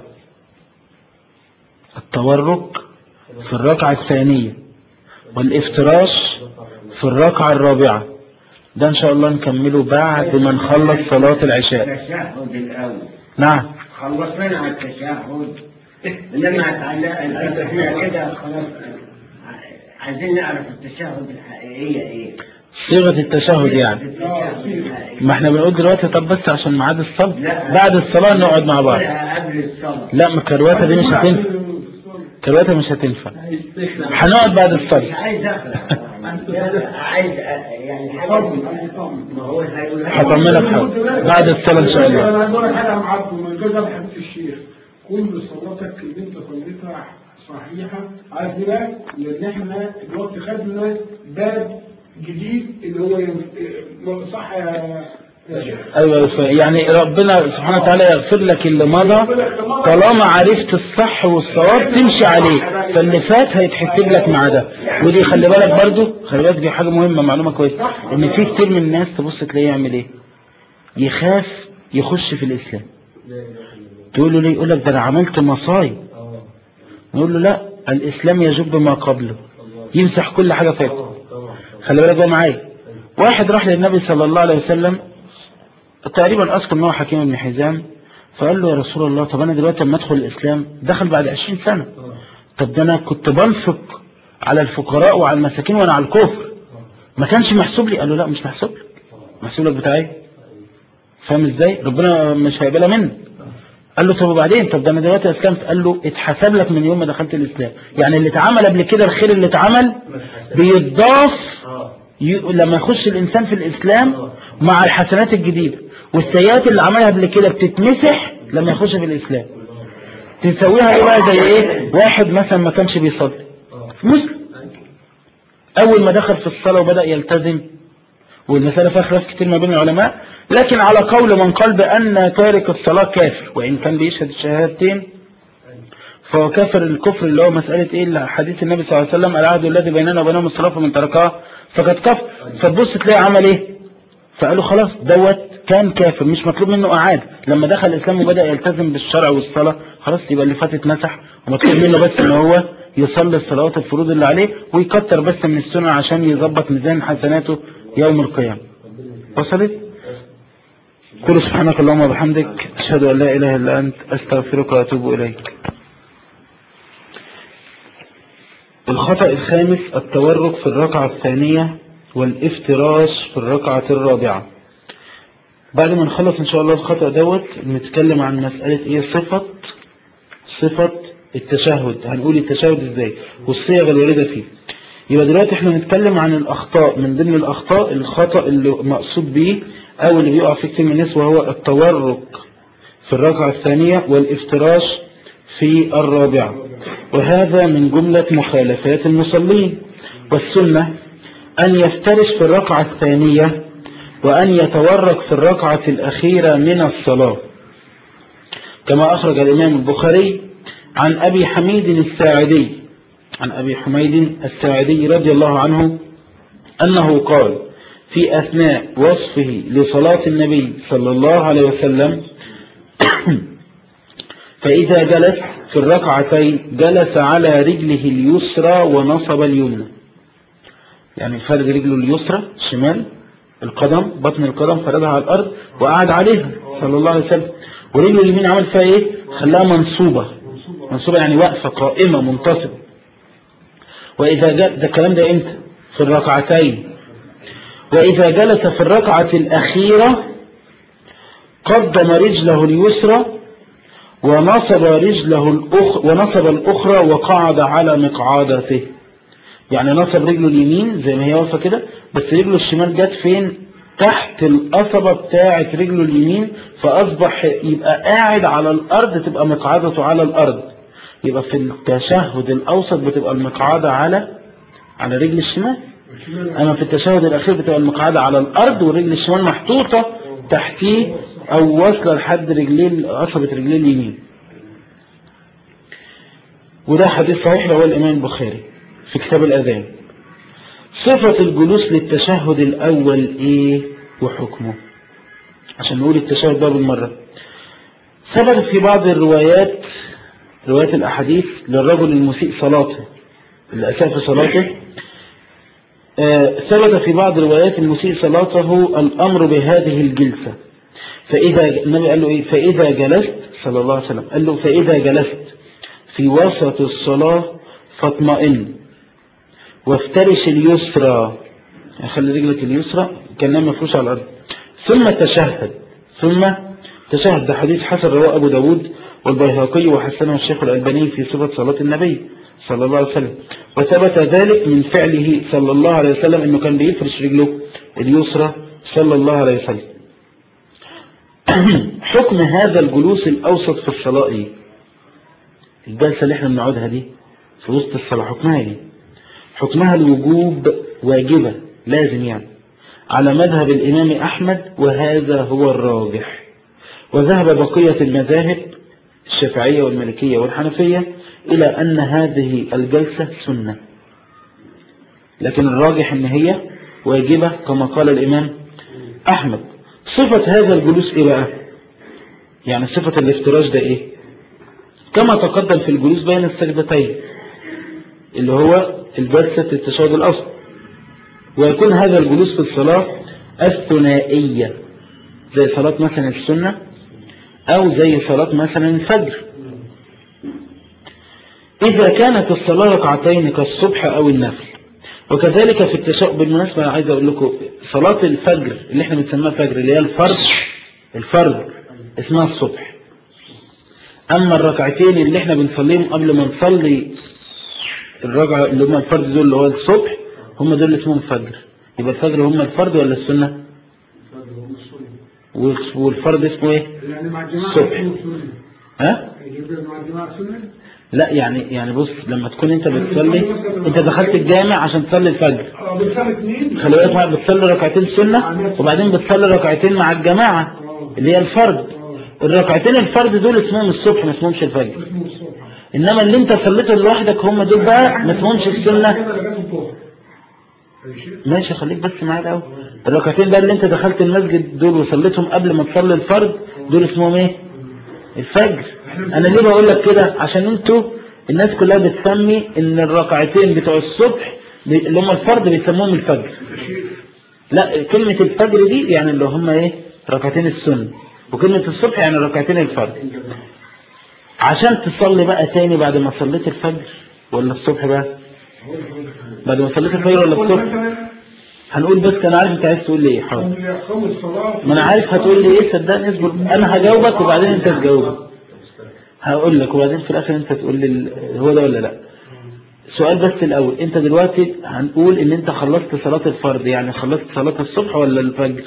التورك في الركعة الثانية والافتراش في الركعة الرابعة ده ان شاء الله نكمله بعد ما نخلص صلاة العشاء التشهد الأول نعم خلصنا على التشهد لما تعلق كده خلاص عايزين نعرف التشهد الحقيقية ايه صيغة التشهد يعني ما احنا بنقول دلوقتي طب بس عشان ميعاد الصلاة لا. بعد الصلاة نقعد مع بعض قبل الصلاة لا ما الكرواتة دي مش هتنفع الكرواتة مش هتنفع هنقعد بعد مش الصلاة عايز اقرا عايز أ- يعني حاجة ما هو هيقول هطمنك حاضر بعد الصلاة ان شاء الله انا هقول حاجه يا عبد من جزء حديث الشيخ كل صلاتك اللي انت صليتها صحيحه عارف ليه بقى؟ لان احنا دلوقتي خدنا باب جديد اللي هو يم- صح يا يا شيخ ايوه ف- يعني ربنا سبحانه وتعالى يغفر لك اللي مضى طالما عرفت الصح والصواب تمشي عليه فاللي فات هيتحسب لك مع ده ودي خلي بالك برضو خلي بالك دي حاجه مهمه معلومه كويسه ان في كتير من الناس تبص تلاقيه يعمل ايه يخاف يخش في الاسلام تقول له ليه يقول لك ده انا عملت مصايب نقول له لا الاسلام يجب ما قبله يمسح كل حاجه فاتت خلي بالك بقى معايا واحد راح للنبي صلى الله عليه وسلم تقريبا اذكر ان هو حكيم بن حزام فقال له يا رسول الله طب انا دلوقتي لما ادخل الاسلام دخل بعد 20 سنه طب ده انا كنت بنفق على الفقراء وعلى المساكين وانا على الكفر ما كانش محسوب لي قال له لا مش محسوب لك محسوب لك بتاعي فاهم ازاي ربنا مش هيقبلها منك قال له طب وبعدين طب ده انا دلوقتي اسلمت قال له اتحسب لك من يوم ما دخلت الاسلام يعني اللي اتعمل قبل كده الخير اللي اتعمل بيتضاف ي... لما يخش الانسان في الاسلام مع الحسنات الجديده والسيئات اللي عملها قبل كده بتتمسح لما يخش في الاسلام تسويها ايه بقى زي ايه واحد مثلا ما كانش بيصلي مسلم اول ما دخل في الصلاه وبدا يلتزم والمسألة فيها خلاف كتير ما بين العلماء لكن على قول من قال بأن تارك الصلاة كافر وإن كان بيشهد الشهادتين فهو كافر الكفر اللي هو مسألة إيه اللي حديث النبي صلى الله عليه وسلم العهد الذي بيننا وبينهم الصلاة فمن تركها فقد كفر فتبص تلاقي عمل إيه فقالوا خلاص دوت كان كافر مش مطلوب منه إعادة لما دخل الإسلام وبدأ يلتزم بالشرع والصلاة خلاص يبقى اللي فات اتمسح ومطلوب منه بس إن هو يصلي الصلوات الفروض اللي عليه ويكتر بس من السنة عشان يظبط ميزان حسناته يوم القيامة وصلت قل سبحانك اللهم وبحمدك أشهد أن لا إله إلا أنت أستغفرك وأتوب إليك الخطأ الخامس التورك في الركعة الثانية والافتراش في الركعة الرابعة بعد ما نخلص إن شاء الله الخطأ دوت نتكلم عن مسألة إيه صفة صفة التشهد هنقول التشهد إزاي والصيغ الواردة فيه يبقى دلوقتي احنا بنتكلم عن الأخطاء من ضمن الأخطاء الخطأ اللي مقصود به أو اللي بيقع فيه كتير من الناس وهو التورك في الركعة الثانية والافتراش في الرابعة وهذا من جملة مخالفات المصلين والسنة أن يفترش في الركعة الثانية وأن يتورك في الركعة الأخيرة من الصلاة كما أخرج الإمام البخاري عن أبي حميد الساعدي عن أبي حميد الساعدي رضي الله عنه أنه قال في أثناء وصفه لصلاة النبي صلى الله عليه وسلم فإذا جلس في الركعتين جلس على رجله اليسرى ونصب اليمنى يعني فرد رجله اليسرى الشمال القدم بطن القدم فردها على الأرض وقعد عليها صلى الله عليه وسلم ورجله اليمين عمل فيها إيه خلاها منصوبة منصوبة يعني واقفة قائمة منتصبة وإذا جاء ده الكلام ده إمتى في الركعتين وإذا جلس في الركعة الأخيرة قدم رجله اليسرى ونصب رجله الأخ ونصب الأخرى وقعد على مقعدته يعني نصب رجله اليمين زي ما هي واقفة كده بس رجله الشمال جت فين تحت القصبة بتاعة رجله اليمين فأصبح يبقى قاعد على الأرض تبقى مقعدته على الأرض يبقى في التشهد الأوسط بتبقى المقعدة على على رجل الشمال أما في التشهد الأخير بتبقى المقعدة على الأرض والرجل الشمال محطوطة تحتيه أو واصلة لحد رجلين قصبة رجلين اليمين وده حديث صحيح رواه الإمام البخاري في كتاب الأذان صفة الجلوس للتشهد الأول إيه وحكمه عشان نقول التشهد ده بالمرة ثبت في بعض الروايات روايات الأحاديث للرجل المسيء صلاته اللي أساء في صلاته آه، ثبت في بعض روايات المسيء صلاته الأمر بهذه الجلسة فإذا النبي قال له إيه فإذا جلست صلى الله عليه وسلم قال له فإذا جلست في وسط الصلاة فاطمئن وافترش اليسرى خلي رجلك اليسرى كانها مفروشة على الأرض ثم تشهد ثم تشهد ده حديث حسن رواه أبو داود والبيهقي وحسنه الشيخ الألباني في صفة صلاة النبي صلى الله عليه وسلم وثبت ذلك من فعله صلى الله عليه وسلم أنه كان بيفرش رجله اليسرى صلى الله عليه وسلم حكم هذا الجلوس الأوسط في الصلاة إيه؟ الجلسة اللي احنا بنقعدها دي في وسط الصلاة حكمها ايه حكمها الوجوب واجبة لازم يعني على مذهب الإمام أحمد وهذا هو الراجح وذهب بقية المذاهب الشافعية والمالكية والحنفية إلى أن هذه الجلسة سنة لكن الراجح أن هي واجبة كما قال الإمام أحمد صفة هذا الجلوس إيه بقى يعني صفة الافتراش ده إيه كما تقدم في الجلوس بين السجدتين اللي هو الجلسة التشهد الأصل ويكون هذا الجلوس في الصلاة الثنائية زي صلاة مثلا السنة أو زي صلاة مثلا الفجر إذا كانت الصلاة ركعتين كالصبح أو النفل وكذلك في التشهد بالمناسبة أنا عايز أقول لكم صلاة الفجر اللي احنا بنسميها فجر اللي هي الفرض الفرض اسمها الصبح أما الركعتين اللي احنا بنصليهم قبل ما نصلي الركعة اللي هم الفرد دول اللي هو الصبح هم دول اللي اسمهم فجر يبقى الفجر هم الفرد ولا السنة والس- والفرد اسمه ايه يعني مع الجماعة الصبح. يكون سنة ها يجيب مع الجماعة سنة لا يعني يعني بص لما تكون انت بتصلي انت دخلت الجامع عشان تصلي الفجر اه بنسال اثنين خلي بالك معايا بتصلي ركعتين سنة وبعدين بتصلي ركعتين مع الجماعة اللي هي الفرد الركعتين الفرد دول اسمهم الصبح ما اسمهمش الفجر اسمه الصبح انما اللي انت صليتهم لوحدك هم دول بقى ما اسمهمش السنة كده لغاية الظهر ماشي ماشي خليك بس معايا الاول الركعتين بقى اللي انت دخلت المسجد دول وصليتهم قبل ما تصلي الفرض دول اسمهم ايه الفجر انا ليه بقول لك كده عشان انتوا الناس كلها بتسمي ان الركعتين بتوع الصبح بي- اللي هم الفرض بيسموهم الفجر لا كلمة الفجر دي يعني اللي هم ايه ركعتين السنة وكلمة الصبح يعني ركعتين الفرض عشان تصلي بقى تاني بعد ما صليت الفجر ولا الصبح بقى بعد ما صليت الفجر ولا قول الصبح مثلا هنقول بس انا عارف انت عايز تقول لي ايه حاضر ان يقام الصلاة ما انا عارف هتقول لي ايه صدقني اصبر انا هجاوبك وبعدين انت تجاوب هقول لك وبعدين في الاخر انت تقول لي ال- هو ده ولا لا سؤال بس الاول انت دلوقتي هنقول ان انت خلصت صلاة الفرض يعني خلصت صلاة الصبح ولا الفجر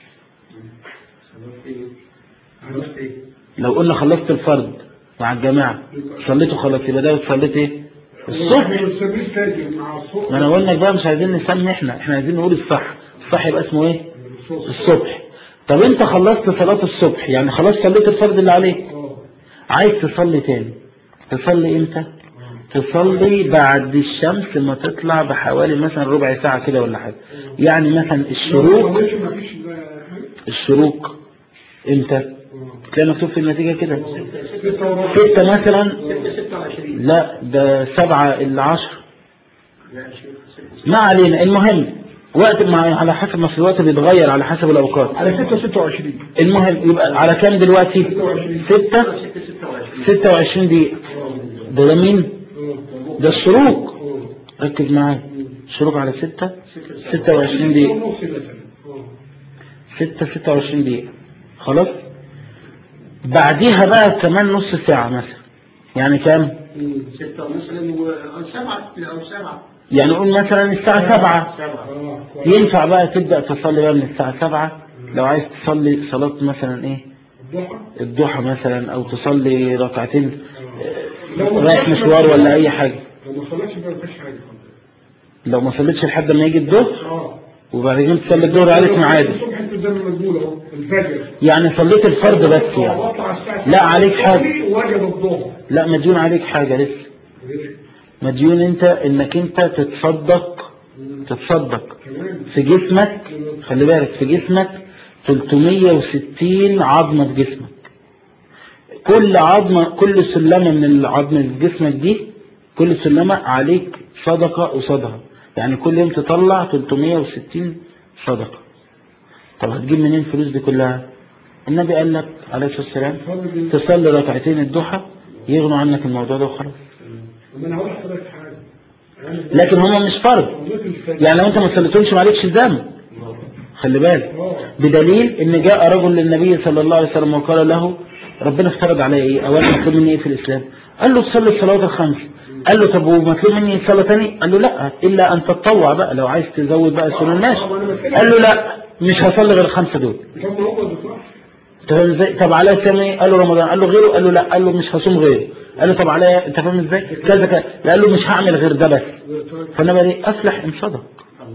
عرفت ايه؟ لو قلنا خلصت الفرض مع الجماعة صليته خلاص يبقى ده صليت ايه الصبح والسبيل تاجر مع الصبح ما انا قلنا لك بقى مش عايزين نسمي احنا احنا عايزين نقول الصح الصح يبقى اسمه ايه الصبح طب انت خلصت صلاة الصبح يعني خلاص صليت الفرض اللي عليك اه عايز تصلي تاني تصلي امتى تصلي بعد الشمس ما تطلع بحوالي مثلا ربع ساعة كده ولا حاجة يعني مثلا لو الشروق ما صليتش مفيش حاجة. الشروق امتى اه. تلاقي مكتوب في النتيجة كده ستة وربع. ستة مثلا ستة وعشرين لا ده سبعة إلا عشر ما علينا المهم وقت ما على حسب ما في الوقت بيتغير على حسب الأوقات على ستة ستة وعشرين المهم يبقى على كام دلوقتي 26. ستة ستة وعشرين دقيقة ده ده مين ده الشروق ركز معايا الشروق على ستة ستة وعشرين دقيقة ونص مثلا اه. ستة ستة وعشرين دقيقة خلاص بعديها بقى كمان نص ساعة مثلا يعني كام ستة مثلا أو سبعة أو سبعة يعني قول مثلا الساعة سبعة سبعة اه كويس. ينفع بقى تبدأ تصلي بقى من الساعة سبعة لو عايز تصلي صلاة مثلا ايه الضحى الضحى مثلا او تصلي ركعتين لو ما رايح صليتش مشوار بقى- ولا اي حاجة لو ما صليتش بقى مفيش حاجة لو ما صليتش لحد ما يجي الظهر اه وبعدين تصلي الظهر عليك ميعاد الصبح انت قدام المجهول اهو الفجر يعني صليت الفرض بس يعني واطلع الساعة لا، عليك حاجة. أصلي وجب الظهر لا مديون عليك حاجة لسه مديون انت انك انت تتصدق تتصدق كمان في جسمك خلي بالك في جسمك 360 عظمة في جسمك كل عظمة كل سلمة من العظمة في جسمك دي كل سلمة عليك صدقة قصادها يعني كل يوم تطلع 360 صدقة طب هتجيب منين الفلوس دي كلها النبي قال لك عليه الصلاة والسلام تصلي ركعتين الضحى يغنوا عنك الموضوع ده وخلاص طب انا هقول لحضرتك حاجة لكن هم مش فرض صليت الفجر يعني لو انت ما صليتهمش ما عليكش ذنب خلي بالك بدليل ان جاء رجل للنبي صلى الله عليه وسلم وقال له ربنا افترض علي ايه اولا مطلوب مني ايه في الاسلام قال له تصلي الصلوات الخمس قال له طب ومطلوب مني صلاه تاني قال له لا الا ان تتطوع بقى لو عايز تزود بقى سنن ماشي قال له لا مش هصلي غير الخمسه دول هم هم دكتور انت فاهم ازاي طب عليا صيام ايه قال له رمضان قال له غيره قال له لا قال له مش هصوم غيره قال له طب عليا انت فاهم ازاي كذا كذا قال له مش هعمل غير ده بس فانما دي افلح ان صدق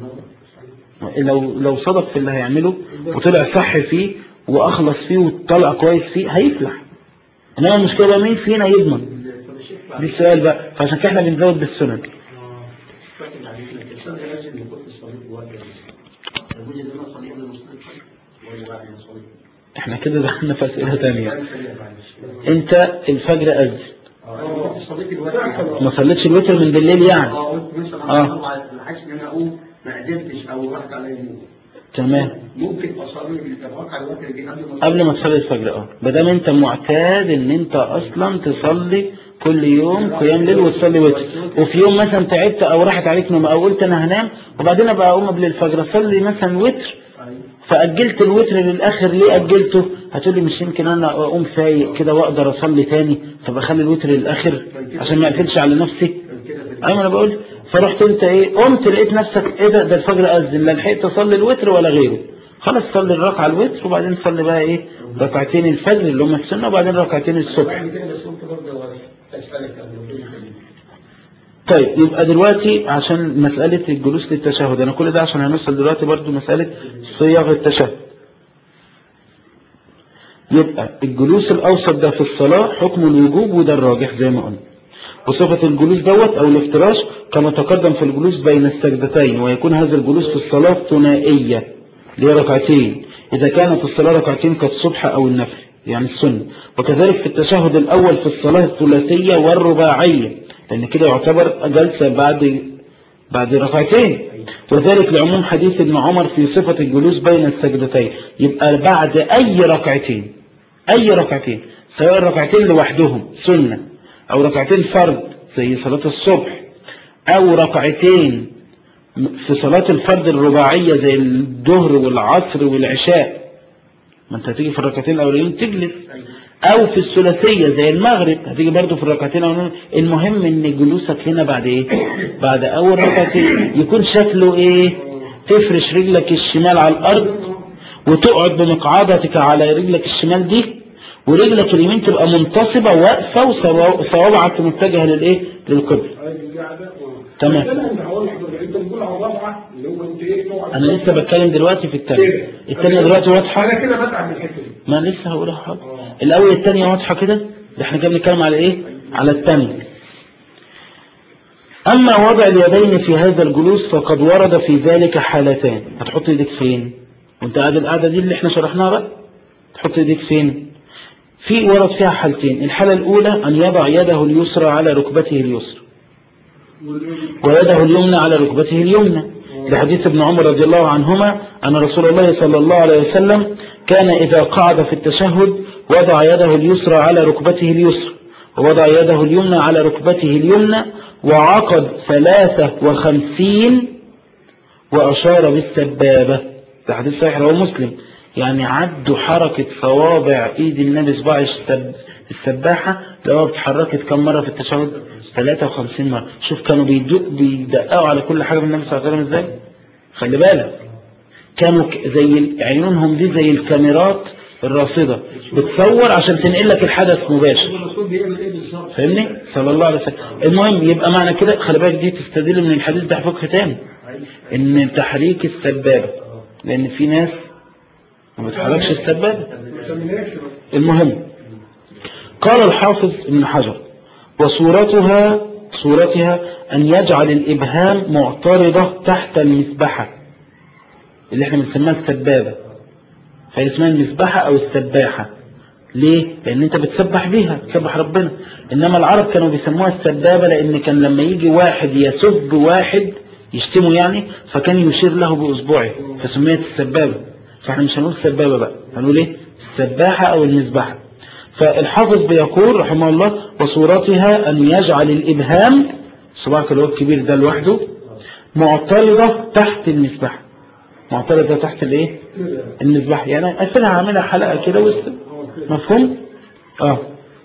لو لو صدق في اللي هيعمله وطلع صح فيه واخلص فيه وطلع كويس فيه هيفلح انما المشكله بقى مين فينا يضمن دي السؤال بقى فعشان كده احنا بنزود بالسنن فاكر عليك لك السنة لازم يكون الصليب وقت لابد ان انا اصلي قبل ما اصلي الفجر ولا بعد ما اصلي احنا كده دخلنا في اسئله تانية كام ثانية معلش انت الفجر اذن اه كنت صليت الوقت ما صليتش الوتر من بالليل يعني اه قلت مثلا آه. انا انا حاسس ان انا اقوم ما قدرتش او راحت عليا النوم تمام ممكن اصلي بالاتفاق على الوقت اللي قبل ما قبل ما تصلي الفجر اه ما دام انت معتاد ان انت اصلا تصلي كل يوم قيام ليل وتصلي وتر وفي يوم مثلا تعبت او راحت عليك نوم او قلت انا هنام وبعدين ابقى اقوم قبل الفجر اصلي مثلا وتر فاجلت الوتر للاخر ليه اجلته هتقول لي مش يمكن انا اقوم فايق كده واقدر اصلي تاني فبخلي الوتر للاخر عشان ما اقفلش على نفسي كده في ايوه انا بقول فرحت انت ايه قمت لقيت نفسك ايه ده ده الفجر اذن لا لحقت اصلي الوتر ولا غيره خلاص صلي الركعه الوتر وبعدين صلي بقى ايه ركعتين الفجر اللي هم السنه وبعدين ركعتين الصبح بعد كده بس قلت برضه اسالك قبل ربنا يخليك طيب يبقى دلوقتي عشان مسألة الجلوس للتشهد أنا كل ده عشان هنوصل دلوقتي برضو مسألة صيغ التشهد يبقى الجلوس الأوسط ده في الصلاة حكم الوجوب وده الراجح زي ما قلنا وصفة الجلوس دوت أو الافتراش كما تقدم في الجلوس بين السجدتين ويكون هذا الجلوس في الصلاة ثنائية اللي هي ركعتين إذا كانت الصلاة ركعتين كالصبح أو النفل يعني السنة وكذلك في التشهد الأول في الصلاة الثلاثية والرباعية لأن كده يعتبر جلسة بعد بعد ركعتين وذلك لعموم حديث ابن عمر في صفة الجلوس بين السجدتين يبقى بعد أي ركعتين أي ركعتين سواء ركعتين لوحدهم سنة أو ركعتين فرض زي صلاة الصبح أو ركعتين في صلاة الفرض الرباعية زي الظهر والعصر والعشاء ما انت هتيجي في الركعتين الأولين تجلس أو في الثلاثية زي المغرب هتيجي برضو في الركعتين الأولين المهم إن جلوسك هنا بعد إيه بعد أول ركعتين يكون شكله إيه تفرش رجلك الشمال على الأرض وتقعد بمقعدتك على رجلك الشمال دي ورجلك اليمين تبقى منتصبة واقفة وصوابعك متجهة للإيه للقبل عادي قاعده تمام. بس انا انت هقول لحضرتك انت بتقول على الرابعه اللي هو انت ايه تقعد أنا لسه بتكلم دلوقتي في التانية كده. التانية دلوقتي واضحة انا كده بتعب من الحته دي ما أنا لسه هقولها حاضر الأول التانية واضحة كده ده احنا كده بنتكلم على إيه على التانية أما وضع اليدين في هذا الجلوس فقد ورد في ذلك حالتان هتحط ايدك فين وانت قاعد القعدة دي اللي احنا شرحناها بقى تحط ايدك فين في ورد فيها حالتين الحالة الأولى أن يضع يده اليسرى على ركبته اليسرى ويده اليمنى على ركبته اليمنى لحديث ابن عمر رضي الله عنهما أن رسول الله صلى الله عليه وسلم كان إذا قعد في التشهد وضع يده اليسرى على ركبته اليسرى ووضع يده اليمنى على ركبته اليمنى وعقد ثلاثة وخمسين وأشار بالسبابة ده حديث صحيح رواه مسلم يعني عدوا حركة صوابع ايد النبي صباع السب- السباحة لو اتحركت كم مرة في التشهد 53 مرة شوف كانوا بيدق بيدققوا على كل حاجة من النبي صلى الله عليه وسلم ازاي خلي بالك كانوا ك- زي ال- عيونهم دي زي الكاميرات الراصدة بتصور عشان تنقل لك الحدث مباشر الرسول بيعمل ايه بالظبط فاهمني صلى الله عليه وسلم المهم يبقى معنى كده خلي بالك دي تستدل من الحديث ده فقه تاني ان تحريك السبابة لان في ناس ما بتحركش السبابة ما سميناش المهم قال الحافظ ابن حجر وصورتها صورتها أن يجعل الإبهام معترضة تحت المسبحة اللي احنا بنسميها السبابة فهي اسمها المسبحة أو السباحة ليه؟ لأن أنت بتسبح بيها بتسبح ربنا إنما العرب كانوا بيسموها السبابة لأن كان لما يجي واحد يسب واحد يشتمه يعني فكان يشير له بأصبعه فسميت السبابة فاحنا مش هنقول سبابة بقى هنقول ايه؟ السباحة أو المسبحة فالحافظ بيقول رحمه الله وصورتها أن يجعل الإبهام صباعك اللي هو الكبير ده لوحده معترضة تحت المسبح معترضة تحت الايه كده المسبح يعني أسئلة هعملها حلقة كده وسط اه كده مفهوم اه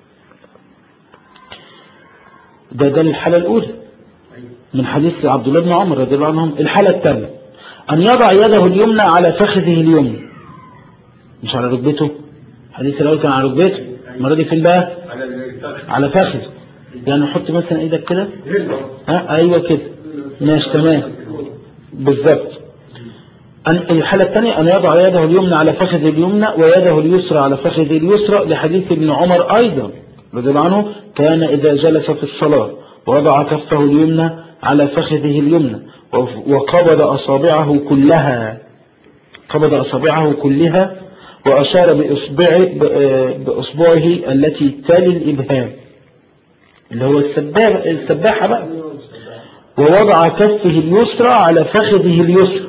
ده ده الحالة الأولى من حديث عبد الله بن عمر رضي الله عنهم الحالة الثانية أن يضع يده اليمنى على فخذه اليمنى مش على ركبته الحديث الأول كان على ركبته المرة دي فين بقى على الفخذ على فخذه يعني حط مثلا ايدك كده هنا ها ايوه كده ماشي تمام بالظبط أن الحالة الثانية أن يضع يده اليمنى على فخذ اليمنى ويده اليسرى على فخذ اليسرى لحديث ابن عمر أيضا رضي الله عنه كان إذا جلس في الصلاة وضع كفه اليمنى على فخذه اليمنى وف- وقبض أصابعه كلها قبض أصابعه كلها وأشار بإصبعه, ب- آه، بإصبعه التي تلي الإبهام اللي هو السبابة السباحة بقى ووضع كفه اليسرى على فخذه اليسرى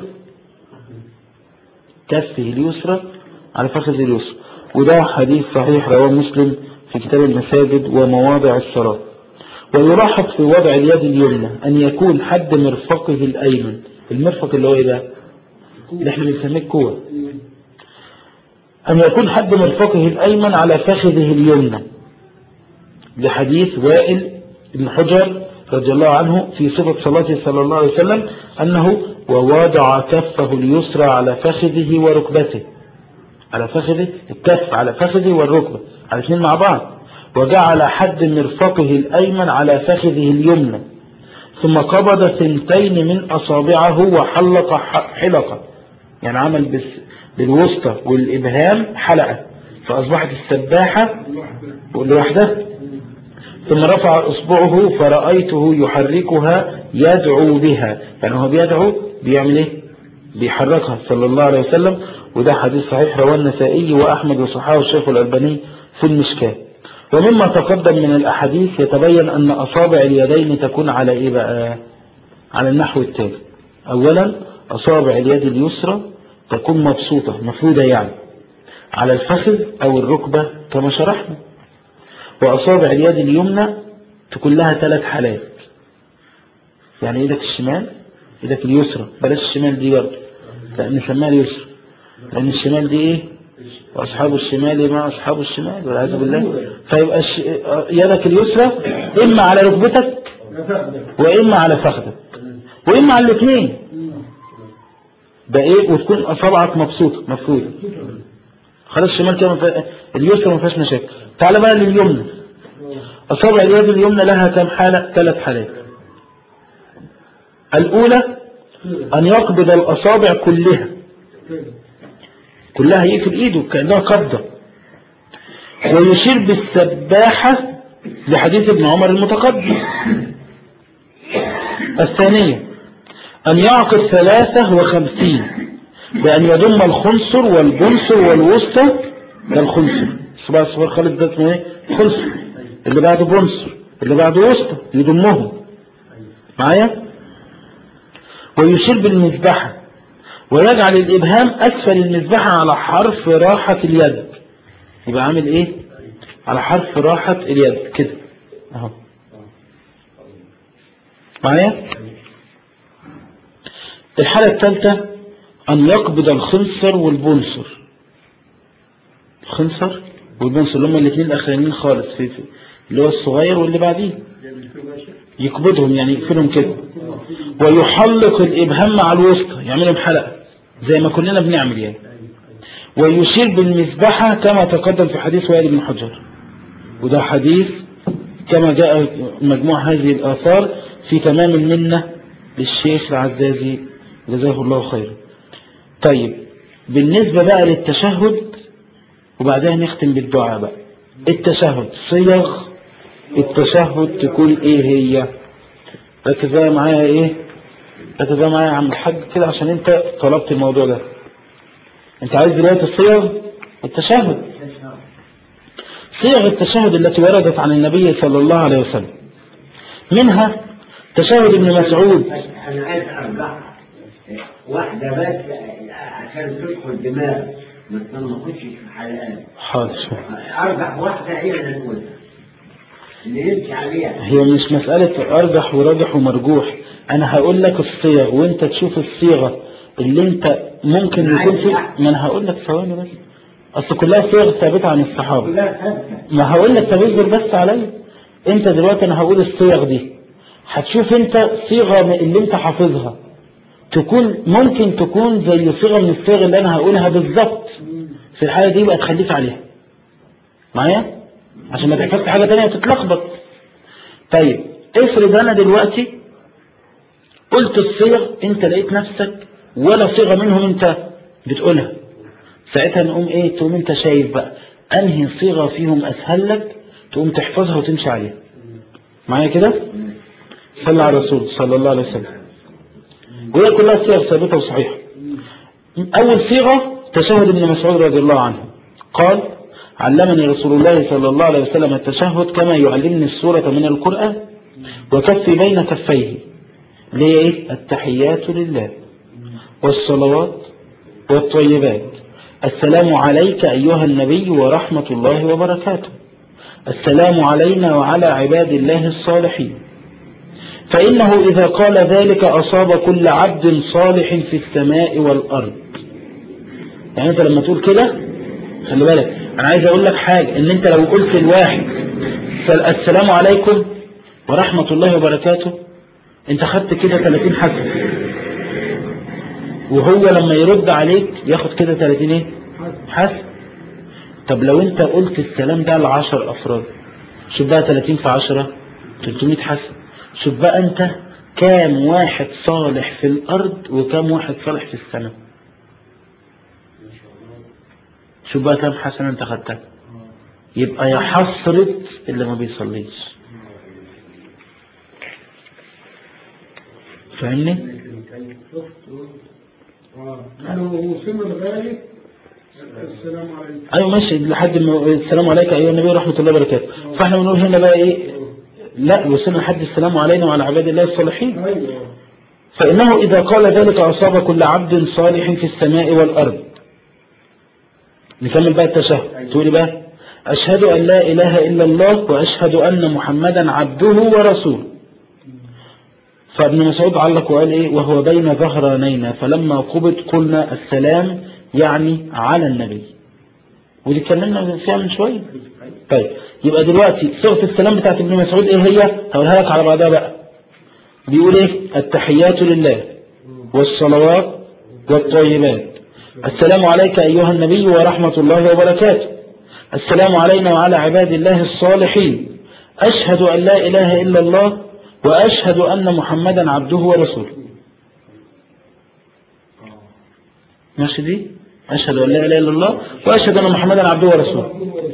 كفه اليسرى على فخذه اليسرى وده حديث صحيح رواه مسلم في كتاب المساجد ومواضع الصلاة ويلاحظ في وضع اليد اليمنى أن يكون حد مرفقه الأيمن المرفق اللي هو إيه ده اللي احنا بنسميه الكوع أن يكون حد مرفقه الأيمن على فخذه اليمنى لحديث وائل بن حجر رضي الله عنه في صفة صلاته صلى الله عليه وسلم أنه ووضع كفه اليسرى على فخذه وركبته على فخذه الكف على فخذه والركبة على الاثنين مع بعض وجعل حد مرفقه الأيمن على فخذه اليمنى ثم قبض ثنتين من أصابعه وحلق ح- حلقة يعني عمل بس بالوسطى والإبهام حلقة فأصبحت السباحة لوحدها ثم رفع إصبعه فرأيته يحركها يدعو بها يعني هو بيدعو بيعمل ايه بيحركها صلى الله عليه وسلم وده حديث صحيح رواه النسائي وأحمد وصححه الشيخ الألباني في المشكاة ومما تقدم من الأحاديث يتبين أن أصابع اليدين تكون على إيه بقى على النحو التالي أولا أصابع اليد اليسرى تكون مبسوطة مفرودة يعني على الفخذ أو الركبة كما شرحنا وأصابع اليد اليمنى تكون لها ثلاث حالات يعني ايدك الشمال ايدك اليسرى بلاش الشمال دي برضه لا نسميها اليسرى لأن الشمال دي ايه وأصحاب الشمال ما أصحاب الشمال والعياذ بالله فيبقى الش... يدك اليسرى إما على ركبتك وإما على فخذك وإما على الاثنين ده ايه وتكون أصابعك مبسوطة مفروضة خلاص الشمال كده ما فيها- اليسرى ما فيهاش مشاكل تعال بقى لليمنى أصابع اليد اليمنى لها كم حالة ثلاث حالات الأولى أن يقبض الأصابع كلها كلها يقفل إيده كأنها قبضة ويشير بالسباحة لحديث ابن عمر المتقدم الثانية أن يعقد ثلاثة وخمسين بأن يضم الخنصر والبنصر والوسطى ده الخنصر الصباع الصغير خالص ده اسمه ايه خنصر اللي بعده بنصر اللي بعده وسطى يضمهم معايا ويشير بالمذبحة ويجعل الإبهام أسفل المذبحة على حرف راحة اليد يبقى عامل إيه على حرف راحة اليد كده أهو معايا الحالة الثالثة أن يقبض الخنصر والبنصر الخنصر والبنصر اللي هم الاثنين الأخرانيين خالص في في اللي هو الصغير واللي بعديه يقبضهم يعني يقفلهم كده ويحلق الإبهام مع الوسطى يعملهم حلقة زي ما كلنا بنعمل يعني ويشير بالمذبحة كما تقدم في حديث وائل بن حجر وده حديث كما جاء مجموع هذه الآثار في تمام المنة للشيخ العزازي جزاه الله خيرا طيب بالنسبة بقى للتشهد وبعدها نختم بالدعاء بقى التشهد صيغ التشهد تكون ايه هي ركز بقى معايا ايه ركز بقى معايا يا عم الحاج كده عشان انت طلبت الموضوع ده انت عايز دلوقتي الصيغ التشهد صيغ التشهد التي وردت عن النبي صلى الله عليه وسلم منها تشهد ابن مسعود انا عايز ارجعها واحده بس عشان تدخل دماغ ما ما اخشش في حلقات حاضر ارجع واحده هي اللي نقولها اللي يمشي عليها هي مش مسألة أرجح وراجح ومرجوح أنا هقول لك الصيغ وأنت تشوف الصيغة اللي أنت ممكن يكون في ما أنا هقول لك ثواني بس أصل كلها صيغ ثابتة عن الصحابة كلها ثابته ما هقول لك طب اصبر بس عليا انت دلوقتي انا هقول الصيغ دي هتشوف انت صيغه من اللي انت حافظها تكون ممكن تكون زي صيغه من الصيغ اللي انا هقولها بالظبط في الحاله دي يبقى تخليك عليها معايا عشان ما تحفظش حاجه تانية وتتلخبط طيب افرض انا دلوقتي قلت الصيغ انت لقيت نفسك ولا صيغه منهم انت بتقولها ساعتها نقوم ايه تقوم انت شايف بقى انهي صيغه فيهم اسهل لك تقوم تحفظها وتمشي عليها معايا كده صلى على الرسول صلى الله عليه وسلم وهي كلها صيغ ثابته وصحيحه اول صيغه تشهد ابن مسعود رضي الله عنه قال علمني رسول الله صلى الله عليه وسلم التشهد كما يعلمني السورة من القرآن وكفي بين كفيه اللي هي ايه التحيات لله والصلوات والطيبات السلام عليك أيها النبي ورحمة الله وبركاته السلام علينا وعلى عباد الله الصالحين فإنه إذا قال ذلك أصاب كل عبد صالح في السماء والأرض يعني أنت لما تقول كده خلي بالك أنا عايز أقول لك حاجة إن أنت لو قلت الواحد السلام عليكم ورحمة الله وبركاته أنت خدت كده 30 حسن وهو لما يرد عليك ياخد كده 30 ايه حسن طب لو انت قلت السلام ده لعشر افراد شوف بقى 30 في 10 300 حسن شوف بقى انت كام واحد صالح في الارض وكام واحد صالح في السماء شوف بقى كام حسنة انت خدتها يبقى يا حسرة اللي ما بيصليش فاهمني اه لو وصلنا لغايه السلام عليكم ايوه ماشي لحد ما السلام عليك ايها النبي ورحمه الله وبركاته فاحنا بنقول هنا بقى ايه لا وصلنا لحد السلام علينا وعلى عباد الله الصالحين ايوه فانه اذا قال ذلك اصاب كل عبد صالح في السماء والارض نكمل بقى التشهد تقولي بقى اشهد ان لا اله الا الله واشهد ان محمدا عبده ورسوله فابن مسعود علق وقال ايه وهو بين ظهرانينا فلما قبض قلنا السلام يعني على النبي ودي اتكلمنا فيها من شويه طيب يبقى دلوقتي صيغه السلام بتاعت ابن مسعود ايه هي هقولها لك على بعضها بقى بيقول ايه التحيات لله والصلوات والطيبات السلام عليك ايها النبي ورحمه الله وبركاته السلام علينا وعلى عباد الله الصالحين اشهد ان لا اله الا الله وأشهد أن محمدا عبده ورسوله ماشي دي أشهد أن لا إله إلا الله وأشهد أن محمدا عبده ورسوله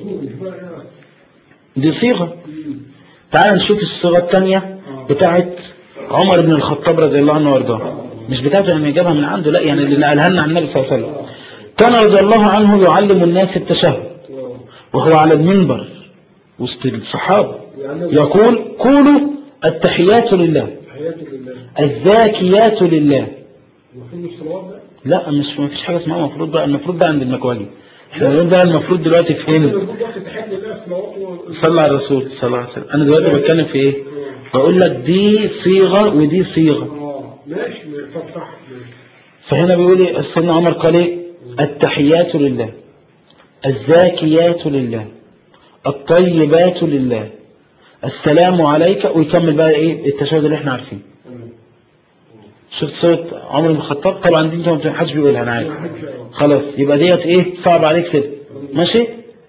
دي صيغة تعال نشوف الصيغة الثانية بتاعت عمر بن الخطاب رضي الله عنه وارضاه مش بتاعته يعني جابها من عنده لا يعني اللي قالها لنا عن النبي صلى الله عليه وسلم كان رضي الله عنه يعلم الناس التشهد وهو على المنبر وسط الصحابة يقول قولوا التحيات لله حياته لله الزاكيات لله وفي الصلوات بقى لا مش ما فيش حاجة اسمها مفروض بقى المفروض ده عند المكواجي احنا بنقول بقى المفروض دلوقتي فين المفروض وقت تحيات لله الصلوات و- صلى على الرسول صلى الله عليه وسلم انا دلوقتي بتكلم في ايه بقول لك دي صيغة ودي صيغة اه ماشي طب صح ماشي فهنا بيقول ايه سيدنا عمر قال ايه التحيات لله الزاكيات لله الطيبات لله السلام عليك ويكمل بقى ايه التشهد اللي احنا عارفينه شفت صوت عمر بن الخطاب طبعا دي انت ما حدش بيقولها انا عارف خلاص يبقى ديت ايه صعب عليك كده ماشي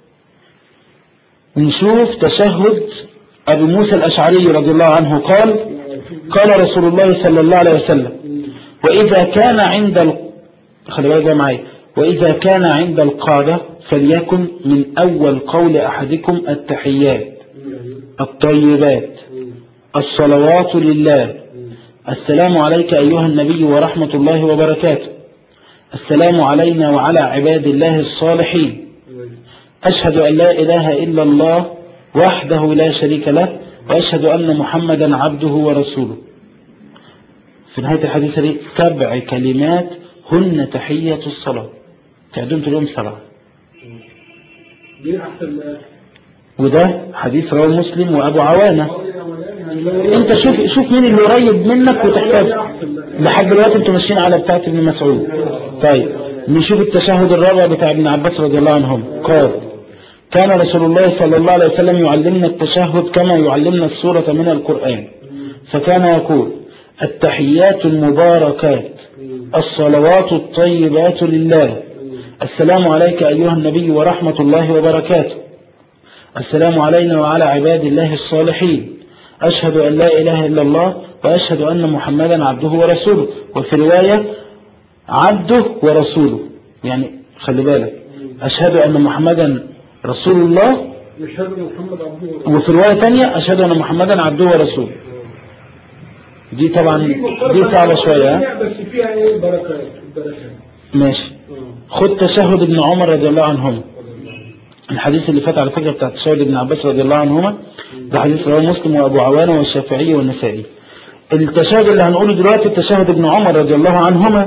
نشوف تشهد ابي موسى الاشعري رضي الله عنه قال قال رسول الله صلى الله عليه وسلم واذا كان عند ال... خلي بالك بقى معايا واذا كان عند القاعده فليكن من اول قول احدكم التحيات الطيبات الصلوات لله السلام عليك أيها النبي ورحمة الله وبركاته السلام علينا وعلى عباد الله الصالحين أشهد أن لا إله إلا الله وحده لا شريك له وأشهد أن محمدا عبده ورسوله في نهاية الحديث دي سبع كلمات هن تحية الصلاة تعدون اليوم سبعة دي احسن ما وده حديث رواه مسلم وابو عوانة انت شوف شوف مين اللي قريب منك وتحفظه لحد دلوقتي انتوا ماشيين على بتاعت ابن مسعود طيب نشوف التشهد الرابع بتاع ابن عباس رضي الله عنهم قال كان رسول الله صلى الله عليه وسلم يعلمنا التشهد كما يعلمنا السورة من القرآن فكان يقول التحيات المباركات الصلوات الطيبات لله السلام عليك أيها النبي ورحمة الله وبركاته السلام علينا وعلى عباد الله الصالحين أشهد أن لا إله إلا الله وأشهد أن محمدا عبده ورسوله وفي رواية عبده ورسوله يعني خلي بالك أشهد أن محمدا رسول الله يشهد ان محمد عبده ورسوله. وفي رواية تانية أشهد أن محمدا عبده ورسوله دي طبعا دي صعبة شوية ها؟ بس فيها ايه بركات البركات ماشي خد تشهد ابن عمر رضي الله عنهما الحديث اللي فات على فكرة بتاع تشهد ابن عباس رضي الله عنهما ده حديث رواه مسلم وابو عوانة والشافعي والنسائي التشهد اللي هنقوله دلوقتي تشهد ابن عمر رضي الله عنهما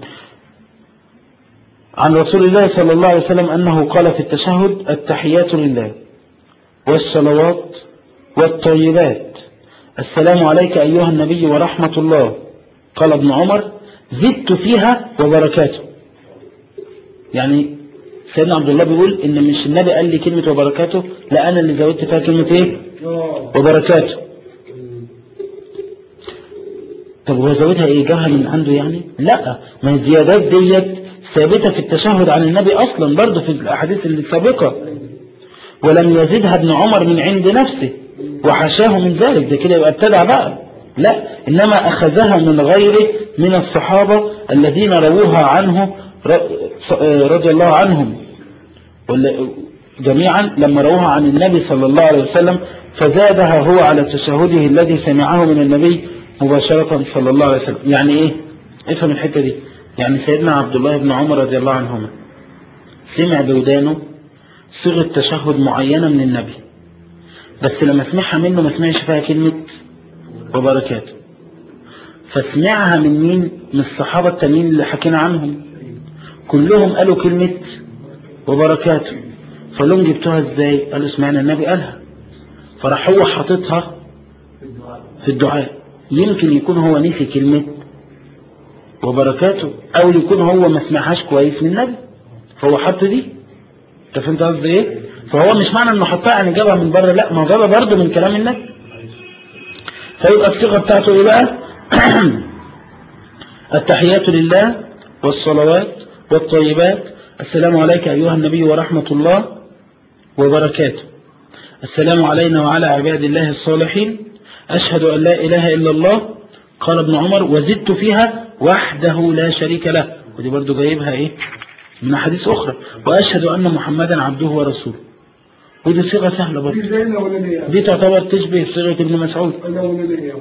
عن رسول الله صلى الله عليه وسلم أنه قال في التشهد التحيات لله والصلوات والطيبات السلام عليك أيها النبي ورحمة الله قال ابن عمر زدت فيها وبركاته يعني سيدنا عبد الله بيقول ان مش النبي قال لي كلمة وبركاته لا انا اللي زودت فيها كلمة ايه اه وبركاته طب هو زودها ايه جابها من عنده يعني لا ما هي الزيادات ديت ثابتة في التشهد عن النبي اصلا برضه في الاحاديث اللي السابقة ولم يزدها ابن عمر من عند نفسه وحشاه من ذلك ده كده يبقى ابتدع بقى لا انما اخذها من غيره من الصحابة الذين رووها عنه ر- رضي الله عنهم ولا- جميعا لما روها عن النبي صلى الله عليه وسلم فزادها هو على تشهده الذي سمعه من النبي مباشرة صلى الله عليه وسلم يعني ايه افهم الحتة دي يعني سيدنا عبد الله بن عمر رضي الله عنهما سمع بودانه صيغة تشهد معينة من النبي بس لما سمعها منه ما سمعش فيها كلمة وبركاته فسمعها من مين من الصحابة التانيين اللي حكينا عنهم كلهم قالوا كلمة وبركاته فلهم جبتوها ازاي قالوا سمعنا النبي قالها فراح هو حاططها في الدعاء يمكن يكون هو نسي كلمة وبركاته او يكون هو ما سمعهاش كويس من النبي فهو حط دي انت فهمت قصدي ايه فهو مش معنى انه حطها يعني جابها من بره لا ما هو جابها برضه من كلام النبي فيبقى الصيغه بتاعته ايه بقى التحيات لله والصلوات والطيبات السلام عليك أيها النبي ورحمة الله وبركاته السلام علينا وعلى عباد الله الصالحين أشهد أن لا إله إلا الله قال ابن عمر وزدت فيها وحده لا شريك له ودي برضو جايبها إيه من حديث أخرى وأشهد أن محمدا عبده ورسوله ودي صيغة سهلة دي برضو زي الاولانيه دي تعتبر تشبه صيغة ابن مسعود الاولانيه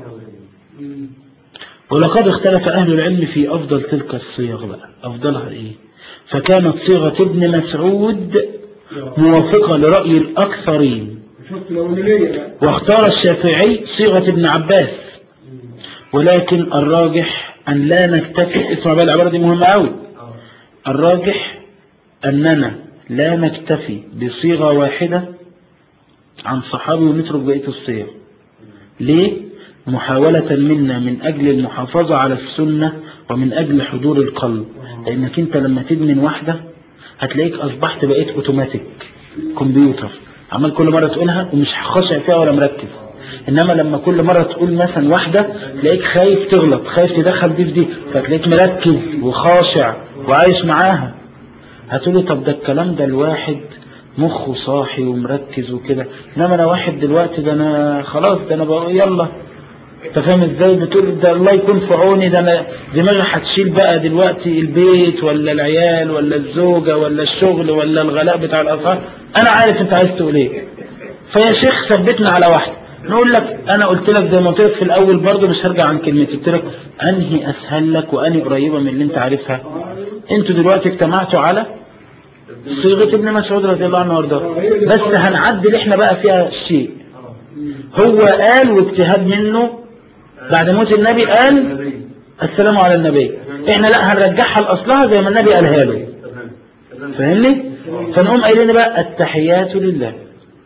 ولقد اختلف أهل العلم في أفضل تلك الصيغ بقى أفضلها إيه فكانت صيغة ابن مسعود موافقة لرأي الأكثرين شفت الاولانيه بقى واختار الشافعي صيغة ابن عباس ولكن الراجح أن لا نكتفي اسمع بقى العبارة دي مهمة أوي الراجح أننا لا نكتفي بصيغة واحدة عن صحابي ونترك بقية الصيغ ليه؟ محاولة منا من أجل المحافظة على السنة ومن أجل حضور القلب لأنك أنت لما تدمن واحدة هتلاقيك أصبحت بقيت أوتوماتيك كمبيوتر عمال كل مرة تقولها ومش خاشع فيها ولا مركز إنما لما كل مرة تقول مثلا واحدة تلاقيك خايف تغلط خايف تدخل دي في دي فتلاقيك مركز وخاشع وعايش معاها هتقولي طب ده الكلام ده الواحد مخه صاحي ومركز وكده انما انا واحد دلوقتي ده انا خلاص ده انا بقى يلا انت فاهم ازاي بتقول ده الله يكون في عوني ده انا دماغي هتشيل بقى دلوقتي البيت ولا العيال ولا الزوجة ولا الشغل ولا الغلاء بتاع الاسعار انا عارف انت عايز تقول ايه فيا شيخ ثبتنا على واحده نقول لك انا قلت لك زي ما قلت لك في الاول برضه مش هرجع عن كلمتي قلت لك انهي اسهل لك وانهي قريبه من اللي انت عارفها انتوا دلوقتي اجتمعتوا على صيغه ابن مسعود رضي الله عنه وارضاه بس هنعدل احنا بقى فيها شيء هو قال واجتهاد منه بعد موت النبي قال السلام على النبي احنا لا هنرجعها لاصلها زي ما النبي قالها له فاهمني فنقوم قايلين بقى التحيات لله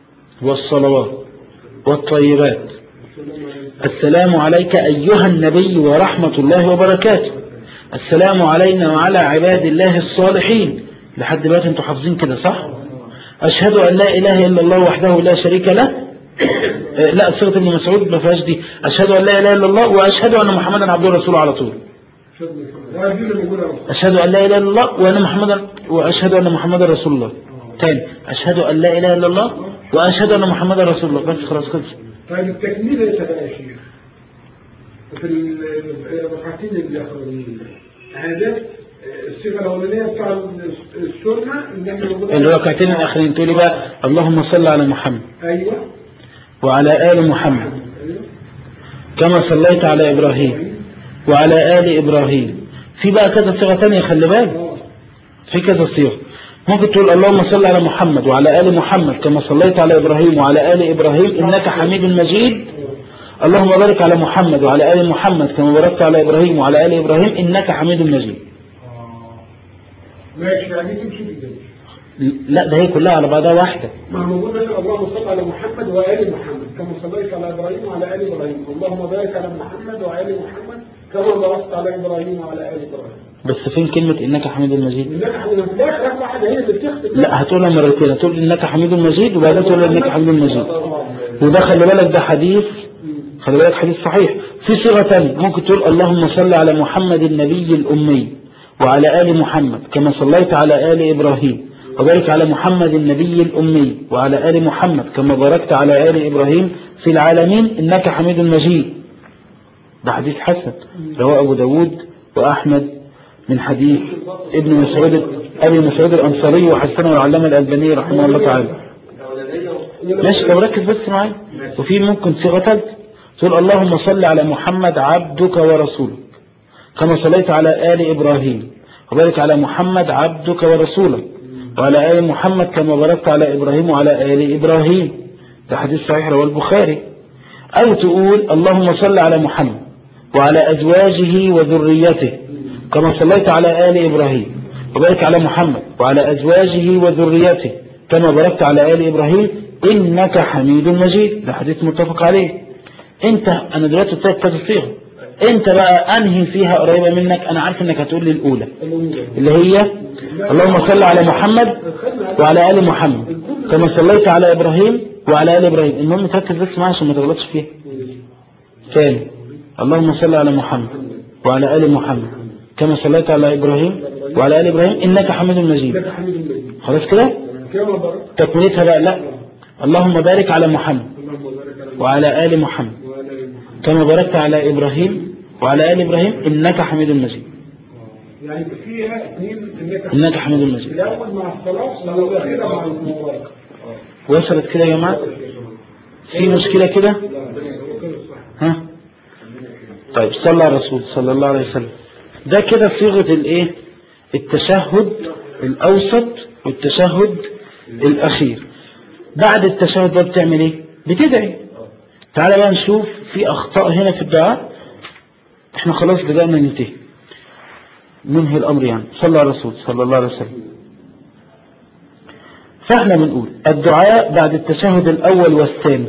والصلوات والطيبات السلام عليك أيها النبي ورحمة الله وبركاته السلام علينا وعلى عباد الله الصالحين لحد دلوقتي انتوا حافظين كده صح أشهد أن لا إله إلا الله وحده لا شريك له آه، لا صيغة ابن مسعود ما فيهاش دي أشهد أن لا إله إلا الله وأشهد أن محمدا عبده ورسوله على طول وهذه اللي موجودة أشهد أن لا إله إلا الله وأن محمدا وأشهد أن محمدا رسول الله تاني أشهد أن لا إله إلا الله وأشهد أن محمدا رسول الله بس خلاص خلص طيب التكميل ليس بقى يا شيخ في الركعتين الأخرانيين هذا الصيغة الأولانية بتاع السنة اللي احنا موجودة الركعتين الأخرين تقولي بقى اللهم صل على محمد أيوه وعلى آل محمد أيوه كما صليت على إبراهيم وعلى آل إبراهيم في بقى كذا صيغة تانية خلي بالك آه. في كذا صيغة ممكن تقول اللهم صل على محمد وعلى آل محمد كما صليت على إبراهيم وعلى آل إبراهيم إنك حميد مجيد اللهم بارك على محمد وعلى آل محمد كما باركت على إبراهيم وعلى آل إبراهيم إنك حميد مجيد ماشي يعني تمشي كده لا ده هي كلها على بعضها واحدة ما هو موجود هنا اللهم صل على محمد وآل محمد كما صليت على إبراهيم وعلى آل إبراهيم اللهم بارك على محمد وآل محمد كما باركت على إبراهيم وعلى آل إبراهيم بس فين كلمة إنك حميد مجيد إنك احنا في الآخر آخر واحدة هي اللي بتختم لا هتقولها مرتين هتقول إنك حميد مجيد وبعدين تقول إنك حميد مجيد وده خلي بالك ده حديث خلي بالك حديث صحيح في صيغة تانية ممكن تقول اللهم صل على محمد النبي الأمي وعلى آل محمد كما صليت على آل إبراهيم وبارك على محمد النبي الأمي وعلى آل محمد كما باركت على آل إبراهيم في العالمين إنك حميد مجيد ده حديث حسن رواه أبو داود وأحمد من حديث ابن مسعود أبي مسعود الأنصاري وحسنه العلامة الألباني رحمه الله تعالى ماشي طب ركز بس معايا وفي ممكن صيغة ثالثة تقول اللهم صل على محمد عبدك ورسولك كما صليت على آل إبراهيم وبارك على محمد عبدك ورسولك وعلى آل محمد كما باركت على إبراهيم وعلى آل إبراهيم ده حديث صحيح رواه البخاري أو تقول اللهم صل على محمد وعلى أزواجه وذريته كما صليت على آل إبراهيم وبارك على محمد وعلى أزواجه وذريته كما باركت على آل إبراهيم إنك حميد مجيد ده حديث متفق عليه انت انا دلوقتي قلت لك كذا صيغه انت بقى انهي فيها قريبه منك انا عارف انك هتقول لي الاولى اللي هي اللهم صل على محمد وعلى ال محمد كما صليت على ابراهيم وعلى ال ابراهيم المهم تركز بس معايا عشان ما تغلطش فيها ثاني اللهم صل على محمد وعلى ال محمد كما صليت على ابراهيم وعلى ال ابراهيم انك حميد مجيد إنك حميد مجيد خلاص كده كما باركت تكملتها بقى لا اللهم بارك على محمد اللهم بارك على محمد وعلى ال محمد وعلى آل محمد كما باركت على إبراهيم وعلى آل إبراهيم إنك حميد مجيد يعني فيها اثنين إنك إنك حميد مجيد الأول مع الصلاة والأخيرة مع المباركة وصلت كده يا جماعة في مشكلة كده لا هو كده صح ها طيب صلى على الرسول صلى الله عليه وسلم ده كده صيغة الايه التشهد الأوسط والتشهد الأخير بعد التشهد بقى بتعمل ايه بتدعي تعالى بقى نشوف في أخطاء هنا في الدعاء احنا خلاص بدأنا ننتهي ننهي الأمر يعني صلى على الرسول صلى الله عليه وسلم فاحنا بنقول الدعاء بعد التشهد الأول والثاني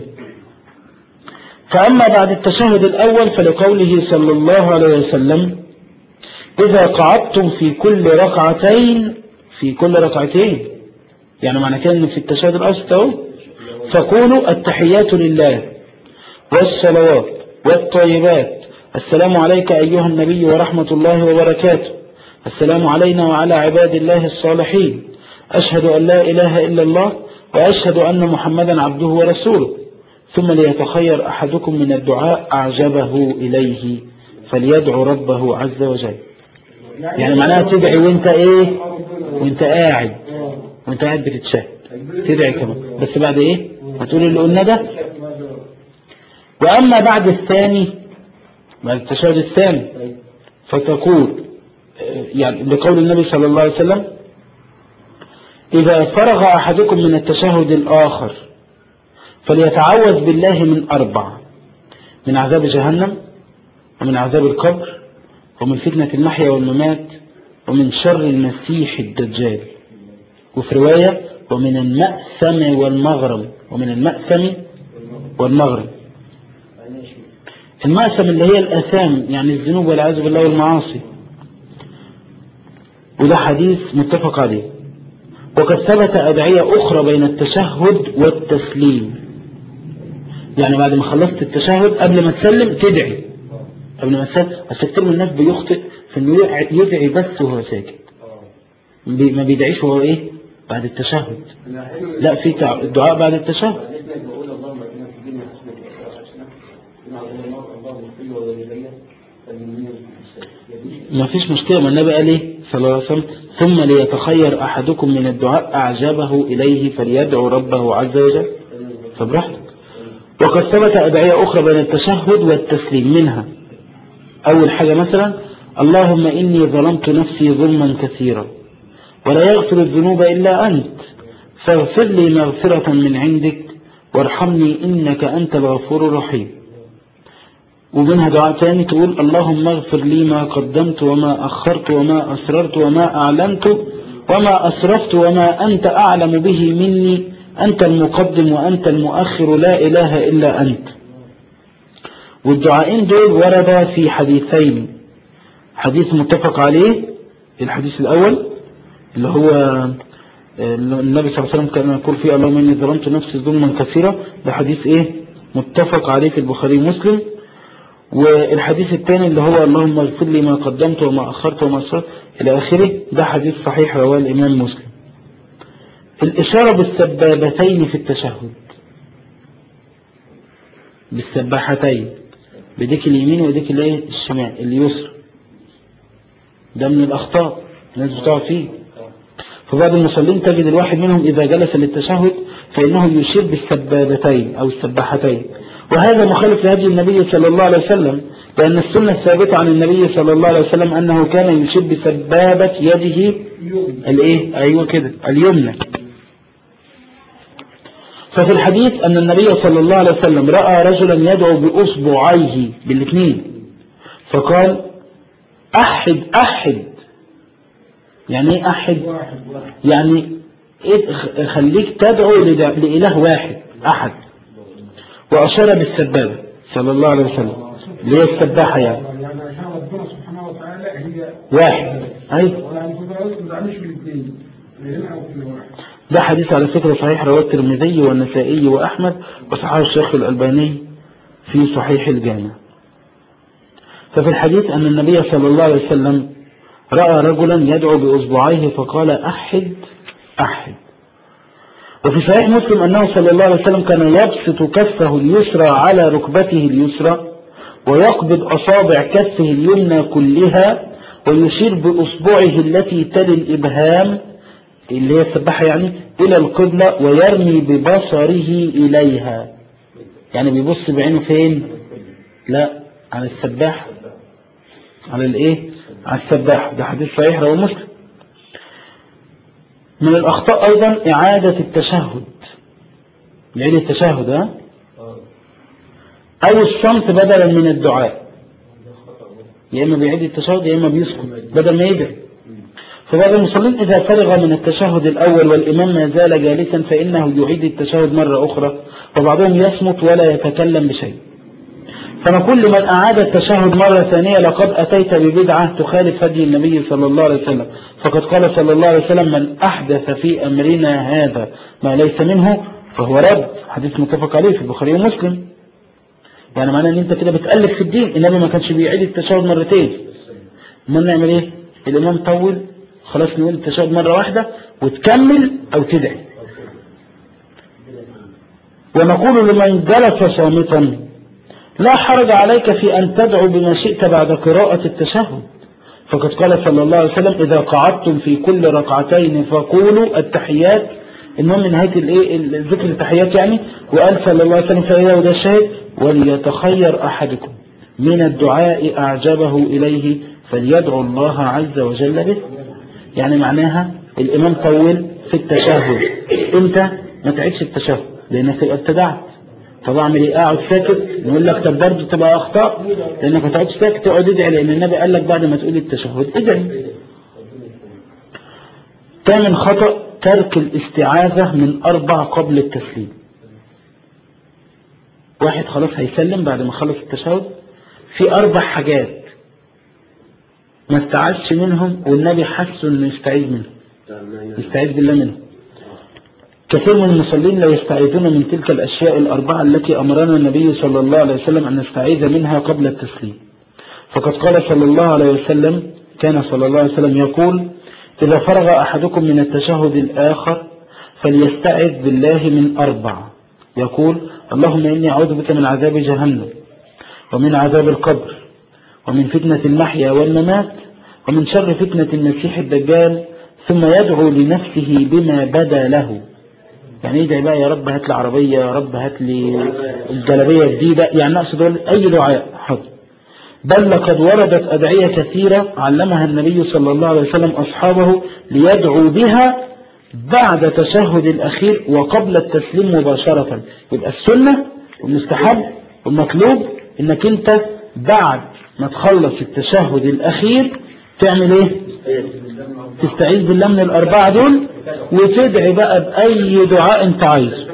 فأما بعد التشهد الأول فلقوله صلى الله عليه وسلم إذا قعدتم في كل ركعتين في كل ركعتين يعني معنى كده إن في التشهد الأوسط أهو فقولوا التحيات لله والصلوات والطيبات السلام عليك أيها النبي ورحمة الله وبركاته السلام علينا وعلى عباد الله الصالحين أشهد أن لا إله إلا الله وأشهد أن محمدا عبده ورسوله ثم ليتخير أحدكم من الدعاء أعجبه إليه فليدعو ربه عز وجل يعني معناها تدعي وانت ايه وانت قاعد وانت قاعد بتتشهد تدعي كمان بس بعد ايه هتقول اللي قلنا ده واما بعد الثاني بعد التشهد الثاني فتقول آه، يعني بقول النبي صلى الله عليه وسلم إذا فرغ أحدكم من التشهد الآخر فليتعوذ بالله من أربع من عذاب جهنم ومن عذاب القبر ومن فتنة المحيا والممات ومن شر المسيح الدجال وفي رواية ومن المأثم والمغرم ومن المأثم والمغرم المأثم اللي هي الأثام يعني الذنوب والعياذ بالله والمعاصي وده حديث متفق عليه وقد ثبت أدعية أخرى بين التشهد والتسليم يعني بعد ما خلصت التشهد قبل ما تسلم تدعي قبل ما تسلم بس كتير من الناس بيخطئ في انه يدعي- يدعي بس وهو ساكت بي- ما بيدعيش وهو ايه بعد التشهد لا في تع- دعاء بعد التشهد بعدين بقول اللهم اتنا في الدنيا حسنه وفي الاخره حسنه وقنا عذاب النار اللهم اغفر لي ولوالدي فالمؤمنين والمسلمين ما فيش مشكلة ما النبي قال ايه صلى الله عليه وسلم ثم ليتخير أحدكم من الدعاء أعجبه إليه فليدعو ربه عز وجل فبراحتك وقد ثبت أدعية أخرى بين التشهد والتسليم منها أول حاجة مثلا اللهم إني ظلمت نفسي ظلما كثيرا ولا يغفر الذنوب إلا أنت فاغفر لي مغفرة من عندك وارحمني إنك أنت الغفور الرحيم ومنها دعاء تاني تقول اللهم اغفر لي ما قدمت وما أخرت وما أسررت وما أعلنت وما أسرفت وما أنت أعلم به مني أنت المقدم وأنت المؤخر لا إله إلا أنت والدعائين دول ورد في حديثين حديث متفق عليه الحديث الأول اللي هو آه، النبي صلى الله عليه وسلم كان يقول فيه اللهم إني ظلمت نفسي ظلما كثيرا ده حديث إيه متفق عليه في البخاري ومسلم والحديث الثاني اللي هو اللهم اغفر لي ما قدمت وما أخرت وما أسررت إلى آخره ده حديث صحيح رواه الإمام مسلم الإشارة بالسبابتين في التشهد بالسباحتين بديك اليمين وديك الايه الشمال اليسرى ده من الأخطاء الناس بتقع فيه فبعض المصلين تجد الواحد منهم إذا جلس للتشهد فإنه يشير بالسبابتين أو السباحتين وهذا مخالف لهدي النبي صلى الله عليه وسلم لأن السنة الثابتة عن النبي صلى الله عليه وسلم أنه كان يشير بسبابة يده الإيه أيوة كده اليمنى ففي الحديث أن النبي صلى الله عليه وسلم رأى رجلا يدعو بأصبعيه بالاثنين فقال أحد أحد يعني ايه أحد واحد واحد يعني إيه خ- خليك تدعو لدع- لإله واحد أحد وأشار بالسبابة صلى الله عليه وسلم اللي هي السباحة يعني يعني عشان ربنا سبحانه وتعالى هي واحد أيوة ويعني ما تعملش بالاثنين هنا او في واحد ده حديث على فكرة صحيح رواه الترمذي والنسائي وأحمد وصححه الشيخ الألباني في صحيح الجامع ففي الحديث أن النبي صلى الله عليه وسلم رأى رجلا يدعو بأصبعيه فقال أحد أحد وفي صحيح مسلم أنه صلى الله عليه وسلم كان يبسط كفه اليسرى على ركبته اليسرى ويقبض أصابع كفه اليمنى كلها ويشير بأصبعه التي تلي الإبهام اللي هي السباحة يعني إلى القبلة ويرمي ببصره إليها يعني بيبص بعينه فين لا على السباحة على الايه على السباحة ده حديث صحيح رواه مسلم من الأخطاء أيضا إعادة التشهد يعيد التشهد ها أو الصمت بدلا من الدعاء يا إما بيعيد التشهد يا إما بيسكت بدل ما يدعي فبعض المصلين إذا فرغ من التشهد الأول والإمام ما زال جالسا فإنه يعيد التشهد مرة أخرى وبعضهم يصمت ولا يتكلم بشيء فنقول لمن أعاد التشهد مرة ثانية لقد أتيت ببدعة تخالف هدي النبي صلى الله عليه وسلم فقد قال صلى الله عليه وسلم من أحدث في أمرنا هذا ما ليس منه فهو رد حديث متفق عليه في البخاري ومسلم يعني معناه ان انت كده بتألف في الدين النبي ما كانش بيعيد التشهد مرتين امال نعمل ايه الامام طول خلاص نقول التشهد مرة واحدة وتكمل او تدعي ونقول لمن جلس صامتا لا حرج عليك في أن تدعو بما شئت بعد قراءة التشهد فقد قال صلى الله عليه وسلم إذا قعدتم في كل ركعتين فقولوا التحيات المهم من نهاية الايه ذكر التحيات يعني وقال صلى الله عليه وسلم فإذا وده الشاهد وليتخير أحدكم من الدعاء أعجبه إليه فليدعو الله عز وجل به يعني معناها الإمام طول في التشهد أنت ما تعيدش التشهد لأنك تبقى ابتدعت طب اعمل ايه اقعد ساكت نقول لك طب برضه تبقى اخطاء لانك ما تقعدش ساكت تقعد ادعي لان النبي قال لك بعد ما تقول التشهد ادعي ثامن خطأ ترك الاستعاذة من أربع قبل التسليم واحد خلاص هيسلم بعد ما خلص التشهد في أربع حاجات ما استعاذش منهم والنبي حس انه يستعيذ منهم يستعيذ بالله منهم كثير من المصلين لا يستعيذون من تلك الأشياء الأربعة التي أمرنا النبي صلى الله عليه وسلم أن نستعيذ منها قبل التسليم فقد قال صلى الله عليه وسلم كان صلى الله عليه وسلم يقول إذا فرغ أحدكم من التشهد الآخر فليستعذ بالله من أربع يقول اللهم إني أعوذ بك من عذاب جهنم ومن عذاب القبر ومن فتنة المحيا والممات ومن شر فتنة المسيح الدجال ثم يدعو لنفسه بما بدا له يعني يدعي بقى يا رب هات لي عربية يا رب هات لي الجلبية جديدة يعني أقصد أقول أي دعاء حاضر بل لقد وردت أدعية كثيرة علمها النبي صلى الله عليه وسلم أصحابه ليدعوا بها بعد تشهد الأخير وقبل التسليم مباشرة يبقى السنة والمستحب والمطلوب إنك أنت بعد ما تخلص التشهد الأخير تعمل إيه؟ تستعيذ بالله من الأربعة دول وتدعي بقى بأي دعاء أنت عايزه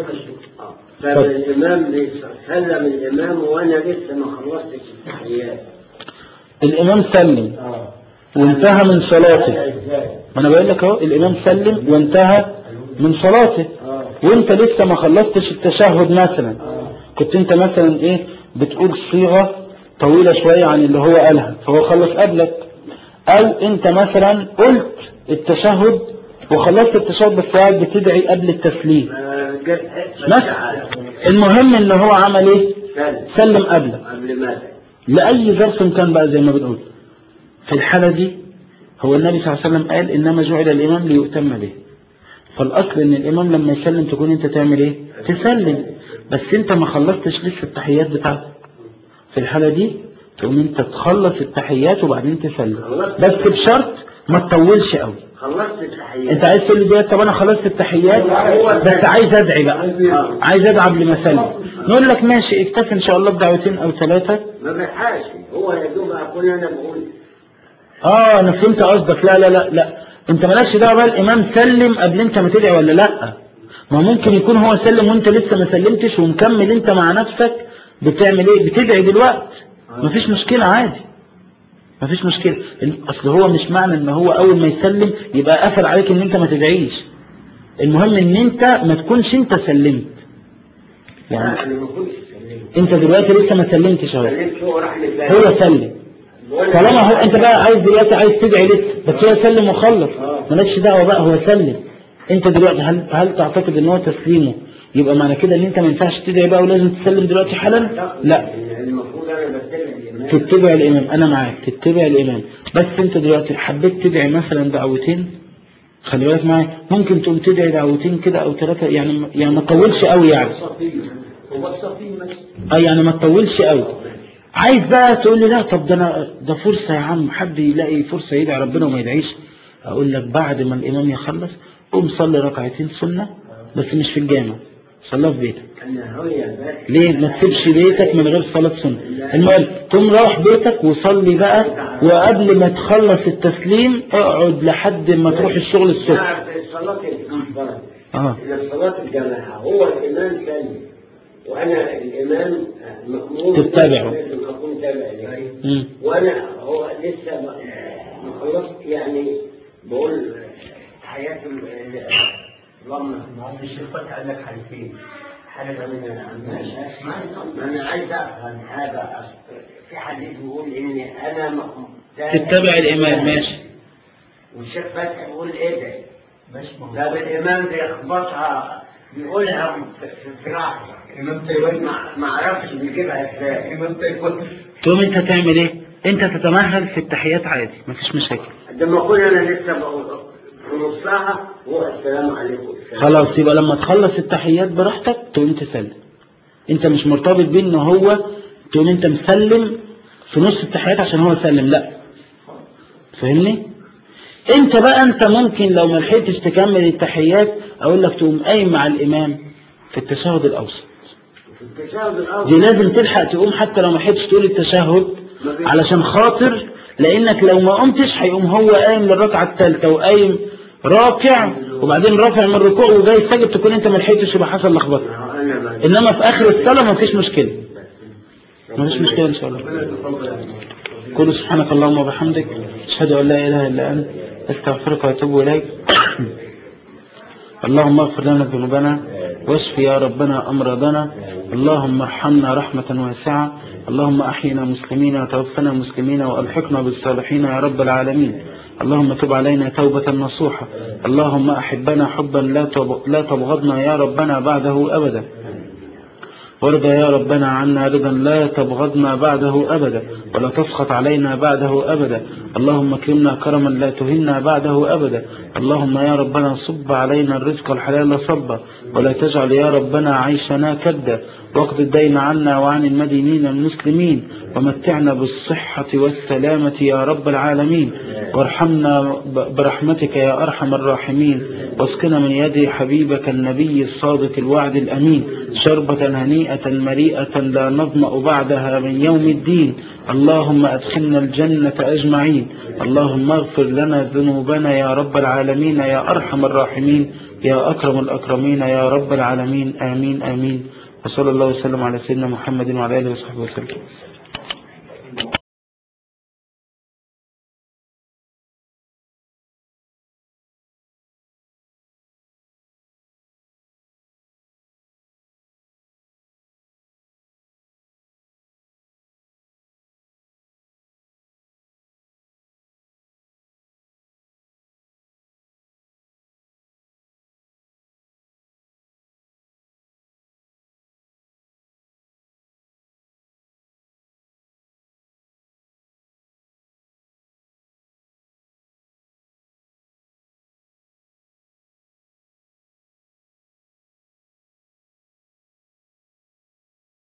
فالإمام سلم الإمام وأنا لسه ما خلصتش التحيات الإمام سلم اه وانتهى من صلاته ازاي؟ ما أنا بقول لك أهو الإمام سلم وانتهى من صلاته اه وانت لسه ما خلصتش التشهد مثلا كنت انت مثلا ايه بتقول صيغة طويلة شوية عن اللي هو قالها فهو خلص قبلك او انت مثلا قلت التشهد وخلصت التشهد بس قاعد بتدعي قبل التسليم آه، جت- مثلا المهم ان هو عمل ايه سلم سلم قبلك قبل ماذا؟ لأي ظرف كان بقى زي ما بنقول في الحالة دي هو النبي صلى الله عليه وسلم قال إنما جعل الإمام ليؤتم به فالأصل إن الإمام لما يسلم تكون أنت تعمل إيه تسلم بس أنت ما خلصتش لسه التحيات بتاعتك في الحالة دي تقوم أنت تخلص التحيات وبعدين تسلم بس بشرط ما تطولش قوي خلصت التحيات انت عايز تقول لي دلوقتي طب انا خلصت التحيات بس عايز ادعي بقى عايز ادعي قبل ما اسلم نقول لك ماشي اكتفي ان شاء الله بدعوتين او ثلاثه ما بلحقش هو يا دوب اكون انا بقول اه انا فهمت قصدك لا لا لا لا انت مالكش دعوه بقى الامام سلم قبل انت ما تدعي ولا لا ما ممكن يكون هو سلم وانت لسه ما سلمتش ومكمل انت مع نفسك بتعمل ايه بتدعي دلوقتي مفيش مشكله عادي مفيش مشكله اصل هو مش معنى ان هو اول ما يسلم يبقى قفل عليك ان انت ما تدعيش المهم ان انت ما تكونش انت سلمت يعني انا ما كنتش سلمت انت دلوقتي لسه ما سلمتش اهو سلمت هو راح لله هو سلم طالما هو انت بقى عايز دلوقتي عايز تدعي لسه بس هو سلم وخلص مالكش دعوه بقى هو سلم انت دلوقتي هل هل تعتقد ان هو تسليمه يبقى معنى كده ان انت ما ينفعش تدعي بقى ولازم تسلم دلوقتي حالا لا المفروض انا بتبع الامام تتبع الامام انا معاك تتبع الامام بس انت دلوقتي حبيت تدعي مثلا دعوتين خلي بالك معايا ممكن تقوم تدعي دعوتين كده او ثلاثه يعني يعني ما تطولش قوي يعني صفي هو الصفي مثلا اه يعني ما تطولش قوي عايز بقى تقول لي لا طب ده انا ده فرصه يا عم حد يلاقي فرصه يدعي ربنا وما يدعيش اقول لك بعد ما الامام يخلص قوم صلي ركعتين سنه بس مش في الجامع صلاه في بيتك انا هوية بس ليه ما تسيبش بيتك من غير صلاه سنه المهم تقوم روح بيتك وصلي بقى وقبل ما تخلص التسليم اقعد لحد ما تروح الشغل الصبح نعرف الصلاة المنفرد اه إلى صلاة الجماعة هو الإمام سلم وأنا الإمام مأمور تتبعه. لازم أكون تابع ليه مم. وأنا هو لسه ما ما خلصت يعني بقول حياة ال- اللهم معلم الشيخ فتحي قال لك حالتين حالة من ماشي ما أنا عايز أفهم هذا أصل في حديث بيقول إن أنا م- تتبع الامام ماشي والشيخ فتحي بيقول إيه ده؟ ده الإمام بيخبطها بيقولها في في لحظة إمام تايوان ما ما عرفش بيجيبها إزاي إمام تايوان تقوم انت تعمل ايه انت تتمهل في التحيات عادي مفيش مشاكل لما أكون أنا لسه بقول في نصها هو السلام عليكم السلام. خلاص يبقى لما تخلص التحيات براحتك تقوم تسلم انت مش مرتبط بيه ان هو تقوم انت مسلم في نص التحيات عشان هو سلم لا فاهمني انت بقى انت ممكن لو ما لحقتش تكمل التحيات اقول لك تقوم قايم مع الامام في التشهد الاوسط في التشهد دي الأول لازم تلحق تقوم حتى لو ما لحقتش تقول التشهد علشان خاطر لانك لو ما قمتش هيقوم هو قايم للركعه الثالثه وقايم راكع وبعدين رافع من الركوع وجاي ساجد تكون انت ما لحقتش يبقى حصل لخبطه أنا ما انما في اخر الصلاه مفيش مشكله مفيش مشكله ان شاء الله قل سبحانك اللهم وبحمدك اشهد ان لا اله الا انت استغفرك واتوب اليك اللهم اغفر لنا ذنوبنا واشف يا ربنا امراضنا اللهم ارحمنا رحمه واسعه اللهم احينا مسلمين وتوفنا مسلمين والحقنا بالصالحين يا رب العالمين اللهم تب علينا توبة نصوحة اللهم أحبنا حبا لا تب- لا تبغضنا يا ربنا بعده أبدا وارضى يا ربنا عنا رضا لا تبغضنا بعده أبدا ولا تسخط علينا بعده أبدا اللهم اكرمنا كرما لا تهنا بعده أبدا اللهم يا ربنا صب علينا الرزق الحلال صبا ولا تجعل يا ربنا عيشنا كدا واقض الدين عنا وعن المدينين المسلمين ومتعنا بالصحة والسلامة يا رب العالمين وارحمنا ب- برحمتك يا أرحم الراحمين واسقنا من يد حبيبك النبي الصادق الوعد الأمين شربة هنيئة مريئة لا نظمأ بعدها من يوم الدين اللهم أدخلنا الجنة أجمعين اللهم اغفر لنا ذنوبنا يا رب العالمين يا أرحم الراحمين يا أكرم الأكرمين يا رب العالمين آمين آمين وصلى الله وسلم على سيدنا محمد وعلى آله وصحبه وسلم